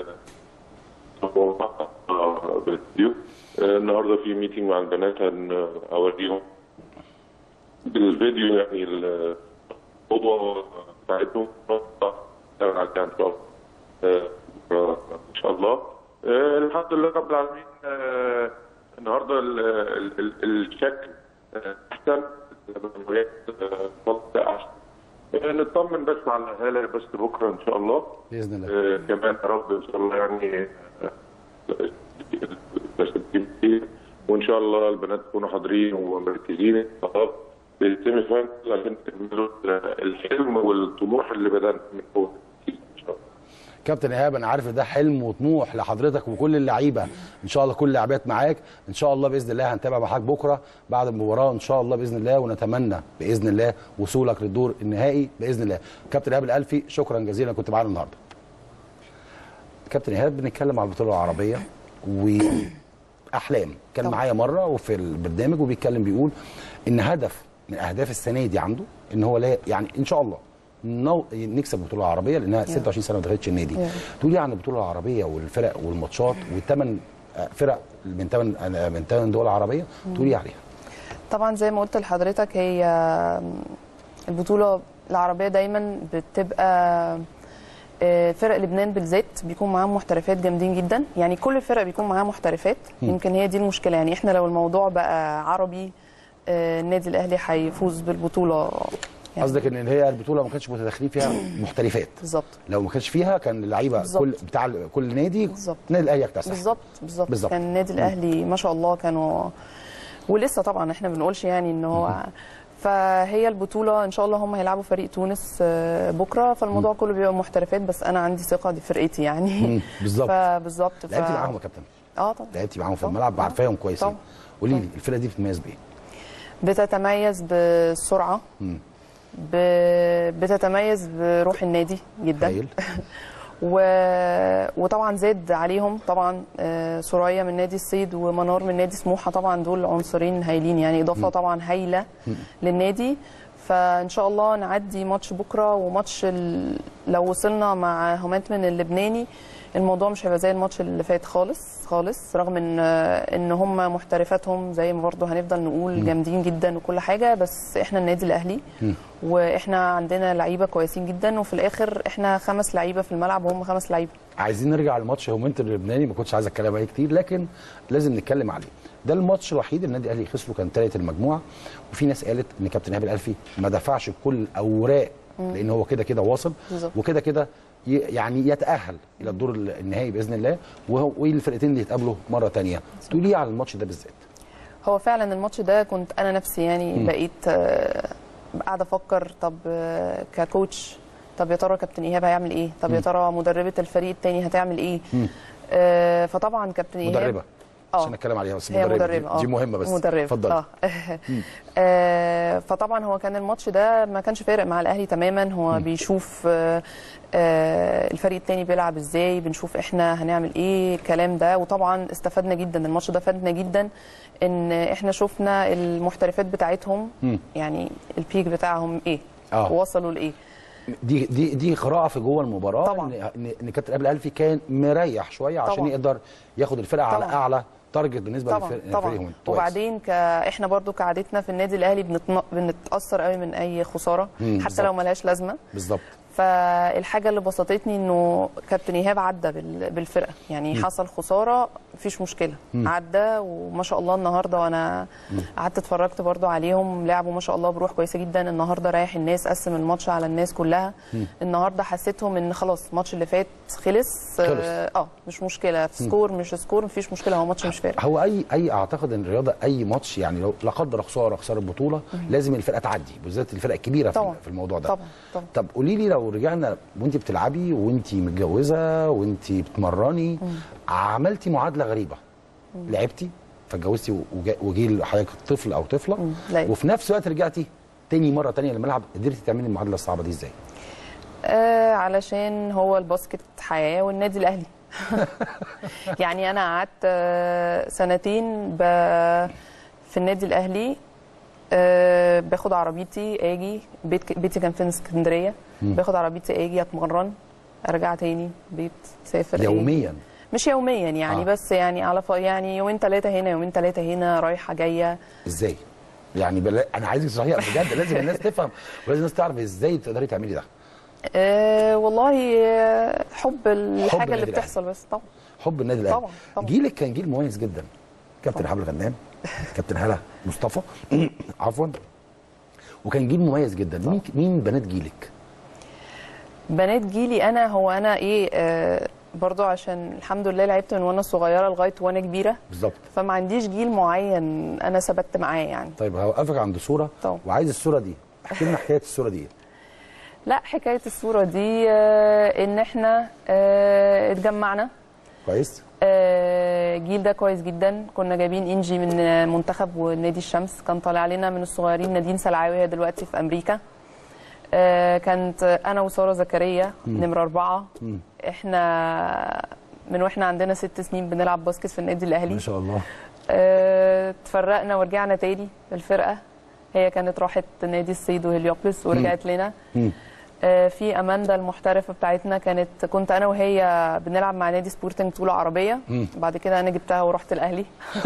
آه، بالفيديو آه، النهارده في ميتنج مع البنات هن- اوريهم بالفيديو يعني الخطوه بتاعتهم نشتغل عليها ان شاء الله آه، بكرة ان شاء الله آه، الحمد لله رب العالمين آه، النهارده ال- ال- ال- الشكل آه، احسن المعنويات آه، خالص احسن آه، نطمن بس على الهاله بس بكره ان شاء الله باذن الله آه، كمان يا رب ان شاء الله يعني آه، بس كتير وان شاء الله البنات يكونوا حاضرين ومركزين خلاص بالسيمي فاينل عشان تكملوا الحلم والطموح اللي بدأنا من فوق كابتن ايهاب انا عارف ان ده حلم وطموح لحضرتك وكل اللعيبه ان شاء الله كل اللاعبات معاك ان شاء الله باذن الله هنتابع معاك بكره بعد المباراه ان شاء الله باذن الله ونتمنى باذن الله وصولك للدور النهائي باذن الله كابتن ايهاب الالفي شكرا جزيلا كنت معانا النهارده كابتن ايهاب بنتكلم على البطوله العربيه واحلام كان معايا مره وفي البرنامج وبيتكلم بيقول ان هدف من اهداف السنه دي عنده ان هو لا يعني ان شاء الله نو نكسب البطوله العربيه لانها 26 سنه ما دخلتش النادي يا رب. تقول لي عن البطوله العربيه والفرق والماتشات والثمان فرق من ثمان من ثمان دول عربيه تقول لي عليها طبعا زي ما قلت لحضرتك هي البطولة العربية دايما بتبقى آه، فرق لبنان بالذات بيكون معاهم محترفات جامدين جدا يعني كل الفرق بيكون معاها محترفات مم. يمكن هي دي المشكلة يعني احنا لو الموضوع بقى عربي آه، النادي الاهلي هيفوز بالبطولة يعني قصدك ان هي البطوله ما كانش متداخلين فيها محترفات بالظبط لو ما كانش فيها كان اللعيبه بالظبط. كل بتاع كل نادي بالظبط النادي الاهلي يكتسح بالظبط بالظبط بالظبط. كان النادي مم. الاهلي ما شاء الله كانوا ولسه طبعا احنا بنقولش يعني ان هو فهي البطوله ان شاء الله هم هيلعبوا فريق تونس آه، بكره فالموضوع كله بيبقى محترفات بس انا عندي ثقه دي فرقتي يعني مم، بالظبط. فبالظبط ف... لعبتي معاهم يا كابتن اه طبعا لعبتي معاهم في الملعب عارفاهم كويس طبعا. قولي لي الفرقه دي بتتميز بايه؟ بتتميز بالسرعه مم. ب... بتتميز بروح النادي جدا هايل و... وطبعا زاد عليهم طبعا آه، سوريا من نادي الصيد ومنار من نادي سموحه طبعا دول عنصرين هايلين يعني اضافه مم. طبعا هايله للنادي فان شاء الله نعدي ماتش بكره وماتش ال... لو وصلنا مع هومانتمن اللبناني الموضوع مش هيبقى زي الماتش اللي فات خالص خالص رغم ان ان هم محترفاتهم زي ما برضه هنفضل نقول مم. جامدين جدا وكل حاجه بس احنا النادي الاهلي مم. واحنا عندنا لعيبه كويسين جدا وفي الاخر احنا خمس لعيبه في الملعب وهم خمس لعيبه عايزين نرجع لماتش هومنتر اللبناني ما كنتش عايز اتكلم عليه كتير لكن لازم نتكلم عليه ده الماتش الوحيد اللي النادي الاهلي خسره كان ثالث المجموعه وفي ناس قالت ان كابتن ايهاب الالفي ما دفعش كل الاوراق مم. لان هو كده كده واصل بالظبط. وكده كده ي- يعني يتاهل الى الدور النهائي باذن الله وهو والفرقتين اللي يتقابلوا مره ثانيه تقولي على الماتش ده بالذات هو فعلا الماتش ده كنت انا نفسي يعني مم. بقيت آه، قاعده افكر طب آه، ككوتش طب يا ترى كابتن ايهاب هيعمل ايه طب يا مم. ترى مدربه الفريق الثاني هتعمل ايه مم. آه، فطبعا كابتن ايهاب مدربه اه عشان نتكلم عليها بس هي مدربه مدربه دي, اه دي مهمه بس مدربه اتفضلي اه مم. آه، فطبعا هو كان الماتش ده ما كانش فارق مع الاهلي تماما هو مم. بيشوف آه، آه، الفريق التاني بيلعب ازاي بنشوف احنا هنعمل ايه الكلام ده وطبعا استفدنا جدا الماتش ده فادنا جدا ان احنا شفنا المحترفات بتاعتهم مم. يعني البيك بتاعهم ايه آه. وصلوا لايه دي دي دي قراءه في جوه المباراه طبعا. ان ان إن كابتن ايهاب الالفي كان مريح شويه عشان طبعا. يقدر ياخد الفرقه على طبعا. اعلى تارجت بالنسبه طبعا للفريق طبعا كويس. وبعدين ك... احنا برضو كعادتنا في النادي الاهلي بنتن... بنتاثر قوي من اي خساره مم، حتى بالظبط. لو ملهاش لازمه بالظبط فالحاجه اللي بسطتني انه كابتن ايهاب عدى بال- بالفرقه يعني مم. حصل خساره مفيش مشكله مم. عدى وما شاء الله النهارده وانا قعدت اتفرجت برضو عليهم لعبوا ما شاء الله بروح كويسه جدا النهارده رايح الناس قسم الماتش على الناس كلها مم. النهارده حسيتهم ان خلاص الماتش اللي فات خلص خلص. اه آه، مش مشكله في مم. سكور مش سكور مفيش مشكله هو ماتش مش فارق هو اي اي اعتقد ان الرياضه اي ماتش يعني لو لا قدر خساره خساره بطوله لازم الفرقه تعدي بالذات الفرق الكبيره في, طبعا. في الموضوع ده طبعا طبعا طب قولي لي لو رجعنا وانت بتلعبي وانت متجوزه وانت بتمرني عملتي معادله غريبه مم. لعبتي فاتجوزتي وجا- وجي حضرتك طفل او طفله لعبت. وفي نفس الوقت رجعتي تاني مره تانية للملعب قدرتي تعملي المعادله الصعبه دي ازاي؟ آه علشان هو الباسكت حياة والنادي الأهلي يعني أنا قعدت آه سنتين ب... في النادي الأهلي آه باخد عربيتي أجي بيت... بيتي كان في اسكندرية مم. باخد عربيتي أجي أتمرن أرجع تاني بيت سافر أجي. يوميا مش يوميا يعني آه. آه. بس يعني على ف... يعني يومين ثلاثة هنا يومين ثلاثة هنا رايحة جاية ازاي؟ يعني بلا... انا عايزك تشرحيها بجد لازم الناس تفهم ولازم الناس تعرف ازاي تقدري تعملي ده آه والله آه، حب الحاجة النادي اللي الأهلي. بتحصل بس طبعا حب النادي الاهلي طبعا طبعا جيلك كان جيل مميز جدا كابتن حبل غنام كابتن هلا مصطفى عفوا وكان جيل مميز جدا مين مين بنات جيلك بنات جيلي انا هو انا ايه آه برضو عشان الحمد لله لعبت من وانا صغيره لغايه وانا كبيره بالظبط فما عنديش جيل معين انا ثبت معاه يعني طيب هوقفك عند صوره طبعا. وعايز الصوره دي احكي لنا حكايه الصوره دي لا حكايه الصوره دي آه ان احنا آه اتجمعنا كويس آه جيل ده كويس جدا كنا جايبين انجي من آه، منتخب ونادي الشمس كان طالع علينا من الصغيرين نادين سلعاوي هي دلوقتي في امريكا آه كانت انا وساره زكريا مم. نمره اربعه مم. احنا من واحنا عندنا ست سنين بنلعب باسكت في النادي الاهلي ما شاء الله آه، اتفرقنا ورجعنا تاني الفرقه هي كانت راحت نادي الصيد وهليوبلس ورجعت لنا مم. آه، في اماندا المحترفه بتاعتنا كانت كنت انا وهي بنلعب مع نادي سبورتنج بطوله عربيه مم. بعد كده انا جبتها ورحت الاهلي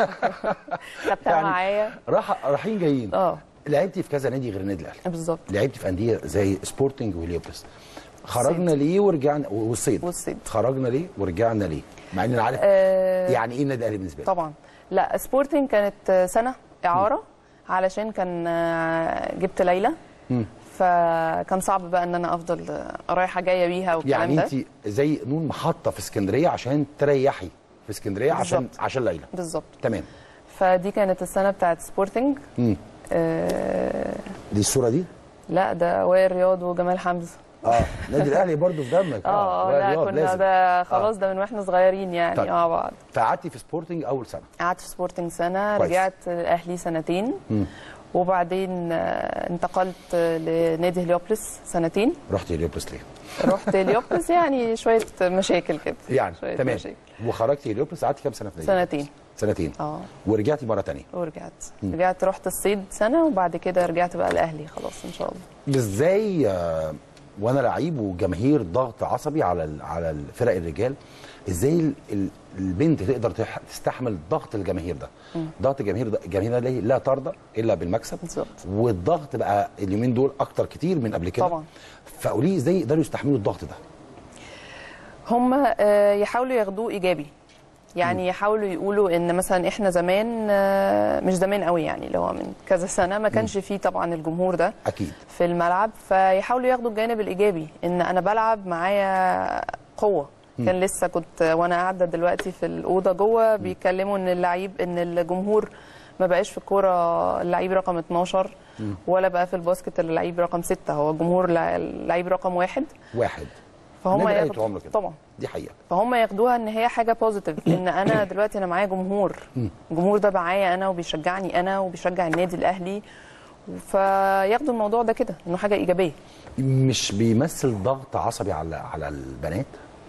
خدتها يعني معايا راح رايحين جايين اه لعبتي في كذا نادي غير النادي الاهلي بالظبط لعبتي في انديه زي سبورتنج وهليوبلس خرجنا ليه ورجعنا والصيد والصيد خرجنا ليه ورجعنا ليه مع ان انا عارف آه، يعني ايه النادي الاهلي بالنسبه لي طبعا لا سبورتنج كانت سنه اعاره علشان كان آه، جبت ليلى مم. فكان صعب بقى ان انا افضل آه، رايحه جايه بيها والكلام يعني ده انت زي نون محطه في اسكندريه عشان تريحي في اسكندريه عشان بالظبط. عشان ليلى بالظبط تمام فدي كانت السنه بتاعت سبورتنج مم. آه دي الصوره دي لا ده وائل رياض وجمال حمزه اه النادي الاهلي برضو في دمك اه اه لا لا رياض كنا لازم. ده خلاص ده من واحنا صغيرين يعني طيب. مع بعض فقعدتي في سبورتنج اول سنه قعدت في سبورتنج سنه كويس. رجعت الاهلي سنتين مم. وبعدين آه، انتقلت لنادي هليوبلس سنتين رحت هليوبلس ليه؟ رحت هليوبلس يعني شويه مشاكل كده يعني شوية تمام مشاكل. وخرجتي هليوبلس قعدتي كام سنه في نادي سنتين هليوبلس؟ سنتين اه ورجعتي مره ثانيه ورجعت مم. رجعت رحت الصيد سنه وبعد كده رجعت بقى الاهلي خلاص ان شاء الله ازاي آه، وانا لعيب وجماهير ضغط عصبي على ال- على الفرق الرجال ازاي ال- ال- البنت تقدر تح- تستحمل ضغط الجماهير ده مم. ضغط الجماهير ده الجماهير ده ليه؟ لا ترضى الا بالمكسب بالظبط والضغط بقى اليومين دول اكتر كتير من قبل كده طبعا فقولي لي ازاي يقدروا يستحملوا الضغط ده هم آه، يحاولوا ياخدوه ايجابي يعني يحاولوا يقولوا ان مثلا احنا زمان آه، مش زمان قوي يعني اللي هو من كذا سنه ما كانش فيه طبعا الجمهور ده اكيد في الملعب فيحاولوا ياخدوا الجانب الايجابي ان انا بلعب معايا قوه مم. كان لسه كنت وانا قاعده دلوقتي في الاوضه جوه بيتكلموا ان اللعيب ان الجمهور ما بقاش في الكوره اللعيب رقم 12 مم. ولا بقى في الباسكت اللعيب رقم 6 هو الجمهور لع- اللعيب رقم واحد واحد فهم النادي الأهلي ياخدوا- طول عمره كده. طبعا دي حقيقه فهم ياخدوها ان هي حاجه بوزيتيف ان انا دلوقتي انا معايا جمهور مم. الجمهور ده معايا انا وبيشجعني انا وبيشجع النادي الاهلي فياخدوا الموضوع ده كده انه حاجه ايجابيه مش بيمثل ضغط عصبي على على البنات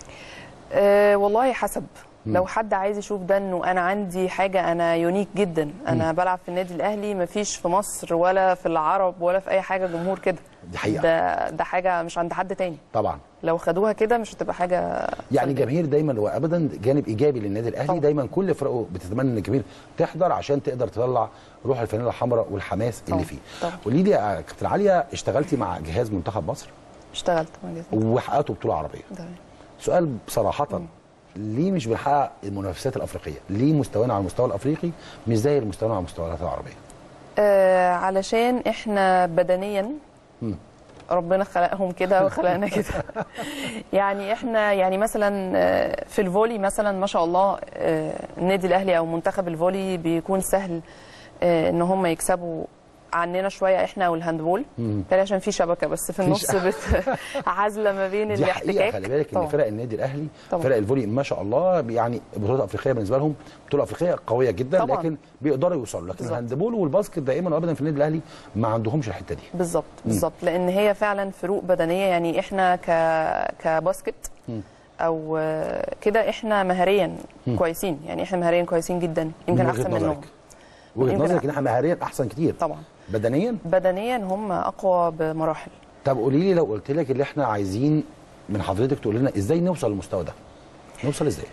أه والله حسب مم. لو حد عايز يشوف ده انه انا عندي حاجه انا يونيك جدا انا بلعب في النادي الاهلي مفيش في مصر ولا في العرب ولا في اي حاجه جمهور كده دي حقيقه ده ده حاجه مش عند حد تاني طبعا لو خدوها كده مش هتبقى حاجه يعني الجماهير دايما وابدا جانب ايجابي للنادي الاهلي طبعا. دايما كل فرقه بتتمنى ان الجماهير تحضر عشان تقدر تطلع روح الفانيلا الحمراء والحماس اللي فيه طبعا. قولي لي يا كابتن عليا اشتغلتي مع جهاز منتخب مصر اشتغلت مع جزيرة وحققتوا بطوله عربيه تمام سؤال بصراحه ليه مش بنحقق المنافسات الافريقيه؟ ليه مستوانا على المستوى الافريقي مش زي مستوانا على المستويات العربيه؟ آه علشان احنا بدنيا مم. ربنا خلقهم كده وخلقنا كده يعني احنا يعني مثلا آه، في الفولي مثلا ما شاء الله آه، النادي الاهلي او منتخب الفولي بيكون سهل آه، ان هم يكسبوا عننا شويه احنا والهاندبول مم. بالتالي عشان في شبكه بس في في النص شبكة. بت- عازله ما بين دي حقيقه الاحتكاك خلي بالك ان طبعاً. فرق النادي الاهلي طبعاً. فرق الفولي ما شاء الله يعني البطولات الافريقيه بالنسبه لهم بطوله افريقيه قويه جدا طبعاً. لكن بيقدروا يوصلوا لكن بالظبط. الهاندبول والباسكت دائما وابدا في النادي الاهلي ما عندهمش الحته دي بالظبط مم. بالظبط لان هي فعلا فروق بدنيه يعني احنا ك كباسكت مم. او آه، كده احنا مهاريا مم. كويسين يعني احنا مهاريا كويسين جدا يمكن من وجهة احسن نظرك. منهم وجهه يمكن نظرك ان احنا مهاريا احسن كتير طبعا بدنيا بدنيا هم اقوى بمراحل طب قولي لي لو قلت لك اللي احنا عايزين من حضرتك تقول لنا ازاي نوصل للمستوى ده نوصل ازاي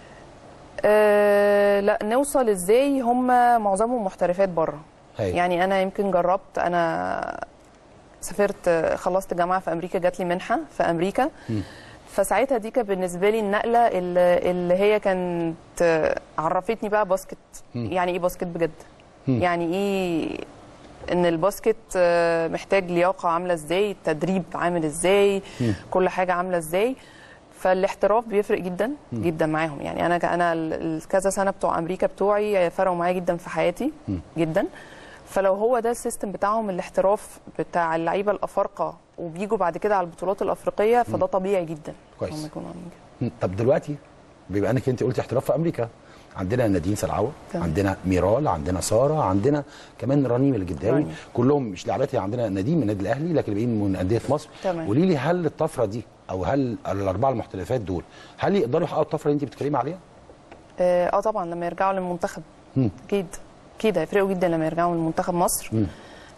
أه لا نوصل ازاي هم معظمهم محترفات بره هاي. يعني انا يمكن جربت انا سافرت آه، خلصت جامعه في امريكا جات لي منحه في امريكا مم. فساعتها دي كانت بالنسبه لي النقله اللي اللي هي كانت آه، عرفتني بقى باسكت مم. يعني ايه باسكت بجد مم. يعني ايه ان الباسكت آه، محتاج لياقه عامله ازاي التدريب عامل ازاي مم. كل حاجه عامله ازاي فالاحتراف بيفرق جدا مم. جدا معاهم يعني انا انا ال- الكذا سنه بتوع امريكا بتوعي فرقوا معايا جدا في حياتي مم. جدا فلو هو ده السيستم بتاعهم الاحتراف بتاع اللعيبه الافارقه وبيجوا بعد كده على البطولات الافريقيه فده طبيعي جدا كويس. هم يكونوا عاملين كده مم. طب دلوقتي بما انك انت قلتي احتراف في امريكا عندنا نادين سلعوه تمام. عندنا ميرال عندنا ساره عندنا كمان رنيم الجداوي رنيم. كلهم مش لاعبات عندنا نادين من النادي الاهلي لكن باقيين من انديه مصر تمام. قولي لي هل الطفره دي او هل الاربعه المحترفات دول هل يقدروا يحققوا الطفره اللي انت بتتكلمي عليها؟ اه آه طبعا لما يرجعوا للمنتخب مم. اكيد اكيد هيفرقوا جدا لما يرجعوا لمنتخب مصر مم.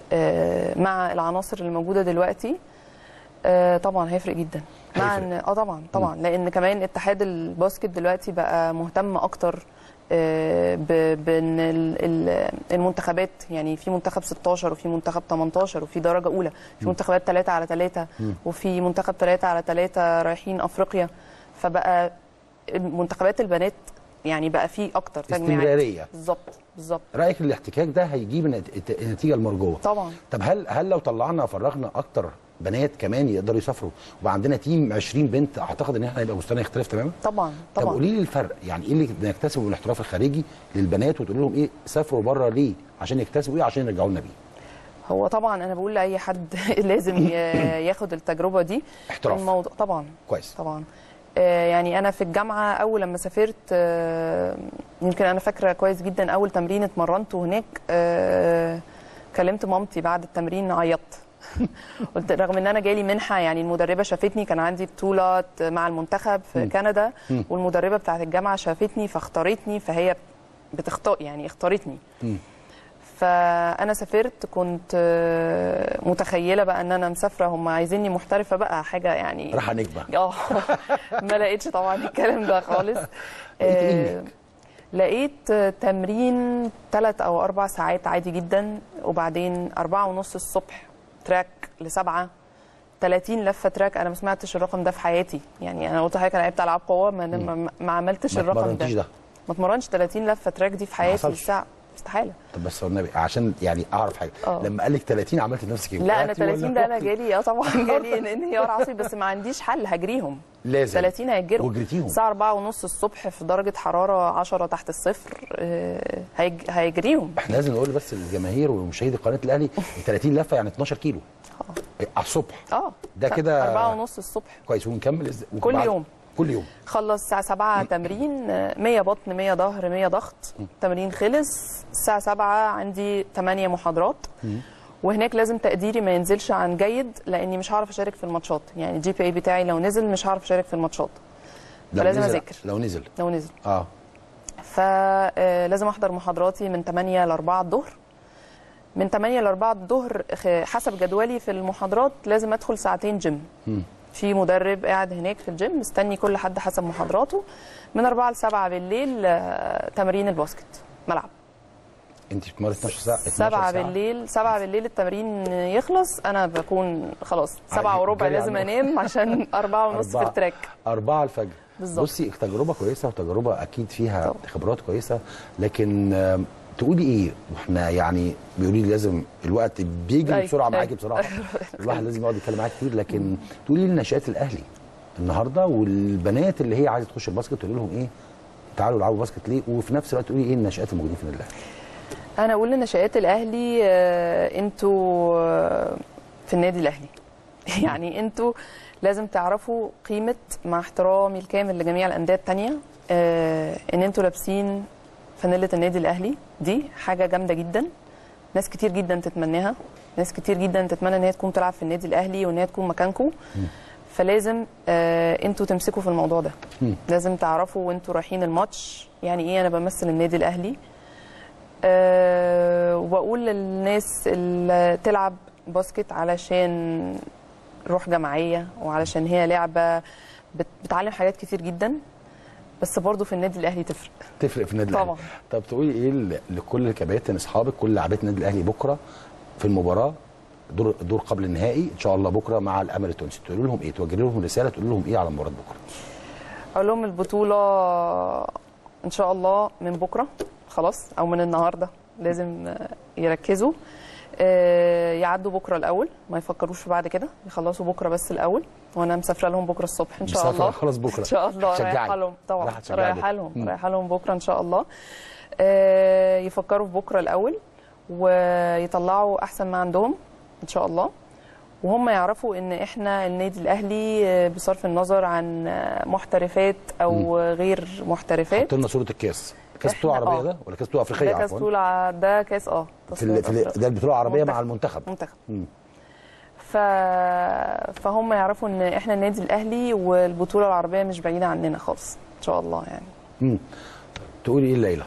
آه مع العناصر اللي موجوده دلوقتي آه طبعا هيفرق جدا مع ان اه طبعا طبعا لان كمان اتحاد الباسكت دلوقتي بقى مهتم اكتر آه، ب- بان ال- ال- المنتخبات يعني في منتخب 16 وفي منتخب 18 وفي درجه اولى في منتخبات 3 على 3 مم. وفي منتخب 3 على 3 رايحين افريقيا فبقى منتخبات البنات يعني بقى في اكتر تجميعات استمرارية. بالظبط بالظبط رايك الاحتكاك ده هيجيب النت- النتيجه المرجوه طبعا طب هل هل لو طلعنا فرغنا اكتر بنات كمان يقدروا يسافروا وبقى عندنا تيم 20 بنت اعتقد ان احنا هيبقى مستوانا يختلف تماما طبعا طب طبعا قولي لي الفرق يعني ايه اللي بنكتسبه من الاحتراف الخارجي للبنات وتقول لهم ايه سافروا بره ليه عشان يكتسبوا ايه عشان يرجعوا لنا بيه هو طبعا انا بقول لاي حد لازم ي- ياخد التجربه دي احتراف. الموضوع طبعا كويس طبعا آه، يعني انا في الجامعه اول لما سافرت آه، يمكن انا فاكره كويس جدا اول تمرين اتمرنته هناك آه، كلمت مامتي بعد التمرين عيطت قلت رغم ان انا جالي منحه يعني المدربه شافتني كان عندي بطوله مع المنتخب في مم. كندا مم. والمدربه بتاعت الجامعه شافتني فاختارتني فهي بتختار يعني اختارتني مم. فانا سافرت كنت آه، متخيله بقى ان انا مسافره هم عايزيني محترفه بقى حاجه يعني راحه نجمه اه ما لقيتش طبعا الكلام ده خالص لقيت آه، إنك؟ لقيت آه، تمرين ثلاث او اربع ساعات عادي جدا وبعدين أربعة ونص الصبح تراك لسبعة 30 لفه تراك انا ما سمعتش الرقم ده في حياتي يعني انا قلت لحضرتك انا لعبت العاب قوه ما, ما, ما عملتش ما الرقم اتمرنتيش ده ده ما اتمرنش 30 لفه تراك دي في حياتي حصلش. الساعه استحاله طب بس والنبي عشان يعني اعرف حاجه آه. لما قال لك 30 عملت نفسك ايه لا انا وقعتي ولا 30 ده انا رحتي؟ جالي اه طبعا جالي انهيار عصبي بس ما عنديش حل هجريهم لازم 30 هيجروا وجريتيهم. الساعه 4 ونص الصبح في درجه حراره 10 تحت الصفر آه، هيج- هيجريهم احنا لازم نقول بس للجماهير ومشاهدي قناه الاهلي 30 لفه يعني 12 كيلو على الصبح اه ده كده 4 ونص الصبح كويس ونكمل ازاي كل وبعد- يوم. كل يوم خلص الساعة 7 تمرين آه، 100 بطن 100 ظهر 100 ضغط تمرين خلص الساعة 7 عندي 8 محاضرات وهناك لازم تقديري ما ينزلش عن جيد لاني مش هعرف اشارك في الماتشات يعني الجي بي اي بتاعي لو نزل مش هعرف اشارك في الماتشات لو فلازم نزل- اذاكر لو نزل لو نزل اه فلازم احضر محاضراتي من 8 ل 4 الظهر من 8 ل 4 الظهر خ- حسب جدولي في المحاضرات لازم ادخل ساعتين جيم مم. في مدرب قاعد هناك في الجيم مستني كل حد حسب محاضراته من 4 ل 7 بالليل آه، تمرين الباسكت ملعب انت بتمارس 12 ساعه 12 سبعة ساعة. بالليل سبعة بالليل التمرين يخلص انا بكون خلاص سبعة عادي، وربع جري لازم على انام عشان أربعة ونص في أربعة- التراك أربعة الفجر بالظبط. بصي تجربة كويسة وتجربة أكيد فيها خبرات كويسة لكن آم، تقولي إيه؟ وإحنا يعني بيقولوا لي لازم الوقت بيجري أيوة، بسرعة معاكي أيوة. بصراحة الواحد لازم يقعد يتكلم معاك كتير لكن تقولي لي نشآت الأهلي النهارده والبنات اللي هي عايزة تخش الباسكت تقولي لهم إيه؟ تعالوا العبوا باسكت ليه؟ وفي نفس الوقت تقولي إيه النشآت الموجودين في النادي الأهلي؟ انا اقول لنشآت الاهلي آه، انتوا آه، في النادي الاهلي يعني انتوا لازم تعرفوا قيمه مع احترامي الكامل لجميع الانديه التانية آه، ان انتوا لابسين فانيله النادي الاهلي دي حاجه جامده جدا ناس كتير جدا تتمناها ناس كتير جدا تتمنى ان هي تكون تلعب في النادي الاهلي وان هي تكون مكانكم فلازم آه، انتوا تمسكوا في الموضوع ده لازم تعرفوا وانتوا رايحين الماتش يعني ايه انا بمثل النادي الاهلي أه وبقول للناس اللي تلعب باسكت علشان روح جماعيه وعلشان هي لعبه بت- بتعلم حاجات كتير جدا بس برضو في النادي الاهلي تفرق تفرق في النادي طبعا. الاهلي طب تقولي ايه ل- لكل الكباتن اصحابك كل لاعبات النادي الاهلي بكره في المباراه دور دور قبل النهائي ان شاء الله بكره مع الامل التونسي تقول لهم ايه توجه لهم رساله تقول لهم ايه على مباراه بكره اقول لهم البطوله ان شاء الله من بكره خلاص او من النهارده لازم آه، يركزوا آه، يعدوا بكره الاول ما يفكروش في بعد كده يخلصوا بكره بس الاول وانا مسافره لهم بكره الصبح ان شاء مسافرة الله خلاص بكرة. ان شاء الله شجعي. رايحه لهم طبعا رايحة تشجعي رايحه بكرة. لهم مم. رايحه لهم بكره ان شاء الله آه، يفكروا في بكره الاول ويطلعوا احسن ما عندهم ان شاء الله وهم يعرفوا ان احنا النادي الاهلي آه، بصرف النظر عن آه، محترفات او غير محترفات حط لنا صوره الكاس كاس بطوله إحنا- عربيه آه. ده ولا كاس بطوله افريقيه ده كاس عفوا بطولة ع- ده كاس اه في, ال... في ال... ده البطوله العربيه مع المنتخب منتخب مم. ف... فهم يعرفوا ان احنا النادي الاهلي والبطوله العربيه مش بعيده عننا خالص ان شاء الله يعني مم. تقولي ايه الليله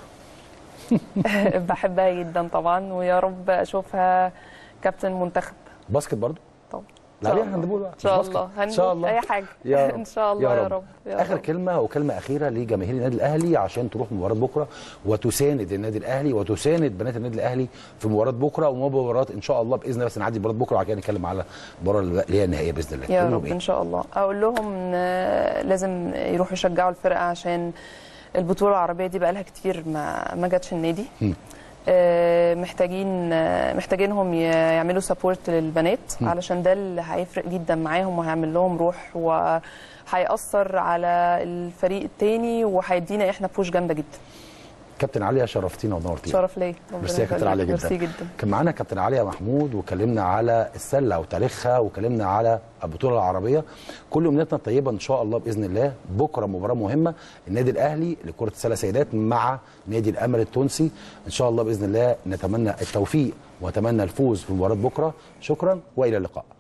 بحبها جدا طبعا ويا رب اشوفها كابتن منتخب باسكت برضو طبعا لا ليه هاندبول بقى ان شاء مش باسكت. الله ان شاء الله اي حاجه يا رب. ان شاء الله يا رب, يا اخر رب. كلمه وكلمه اخيره لجماهير النادي الاهلي عشان تروح مباراه بكره وتساند النادي الاهلي وتساند بنات النادي الاهلي في مباراه بكره ومباراه ان شاء الله باذن الله بس نعدي مباراه بكره وبعد كده نتكلم على المباراه اللي هي النهائيه باذن الله يا تقول لهم رب إيه؟ ان شاء الله اقول لهم ان لازم يروحوا يشجعوا الفرقه عشان البطوله العربيه دي بقالها كتير ما ما جاتش النادي مم. آه، محتاجين آه، محتاجينهم ي- يعملوا سبورت للبنات مم. علشان ده اللي هيفرق جدا معاهم وهيعمل لهم روح وهيأثر على الفريق التاني وهيدينا احنا بوش جامده جدا كابتن عليا شرفتينا ونورتينا شرف ليا ربنا ميرسي يا كابتن يخليك. عليا جدا ميرسي جدا كان معانا كابتن عليا محمود وكلمنا على السله وتاريخها وكلمنا على البطوله العربيه كل امنياتنا الطيبه ان شاء الله باذن الله بكره مباراه مهمه النادي الاهلي لكره السله سيدات مع نادي الامل التونسي ان شاء الله باذن الله نتمنى التوفيق ونتمنى الفوز في مباراه بكره شكرا والى اللقاء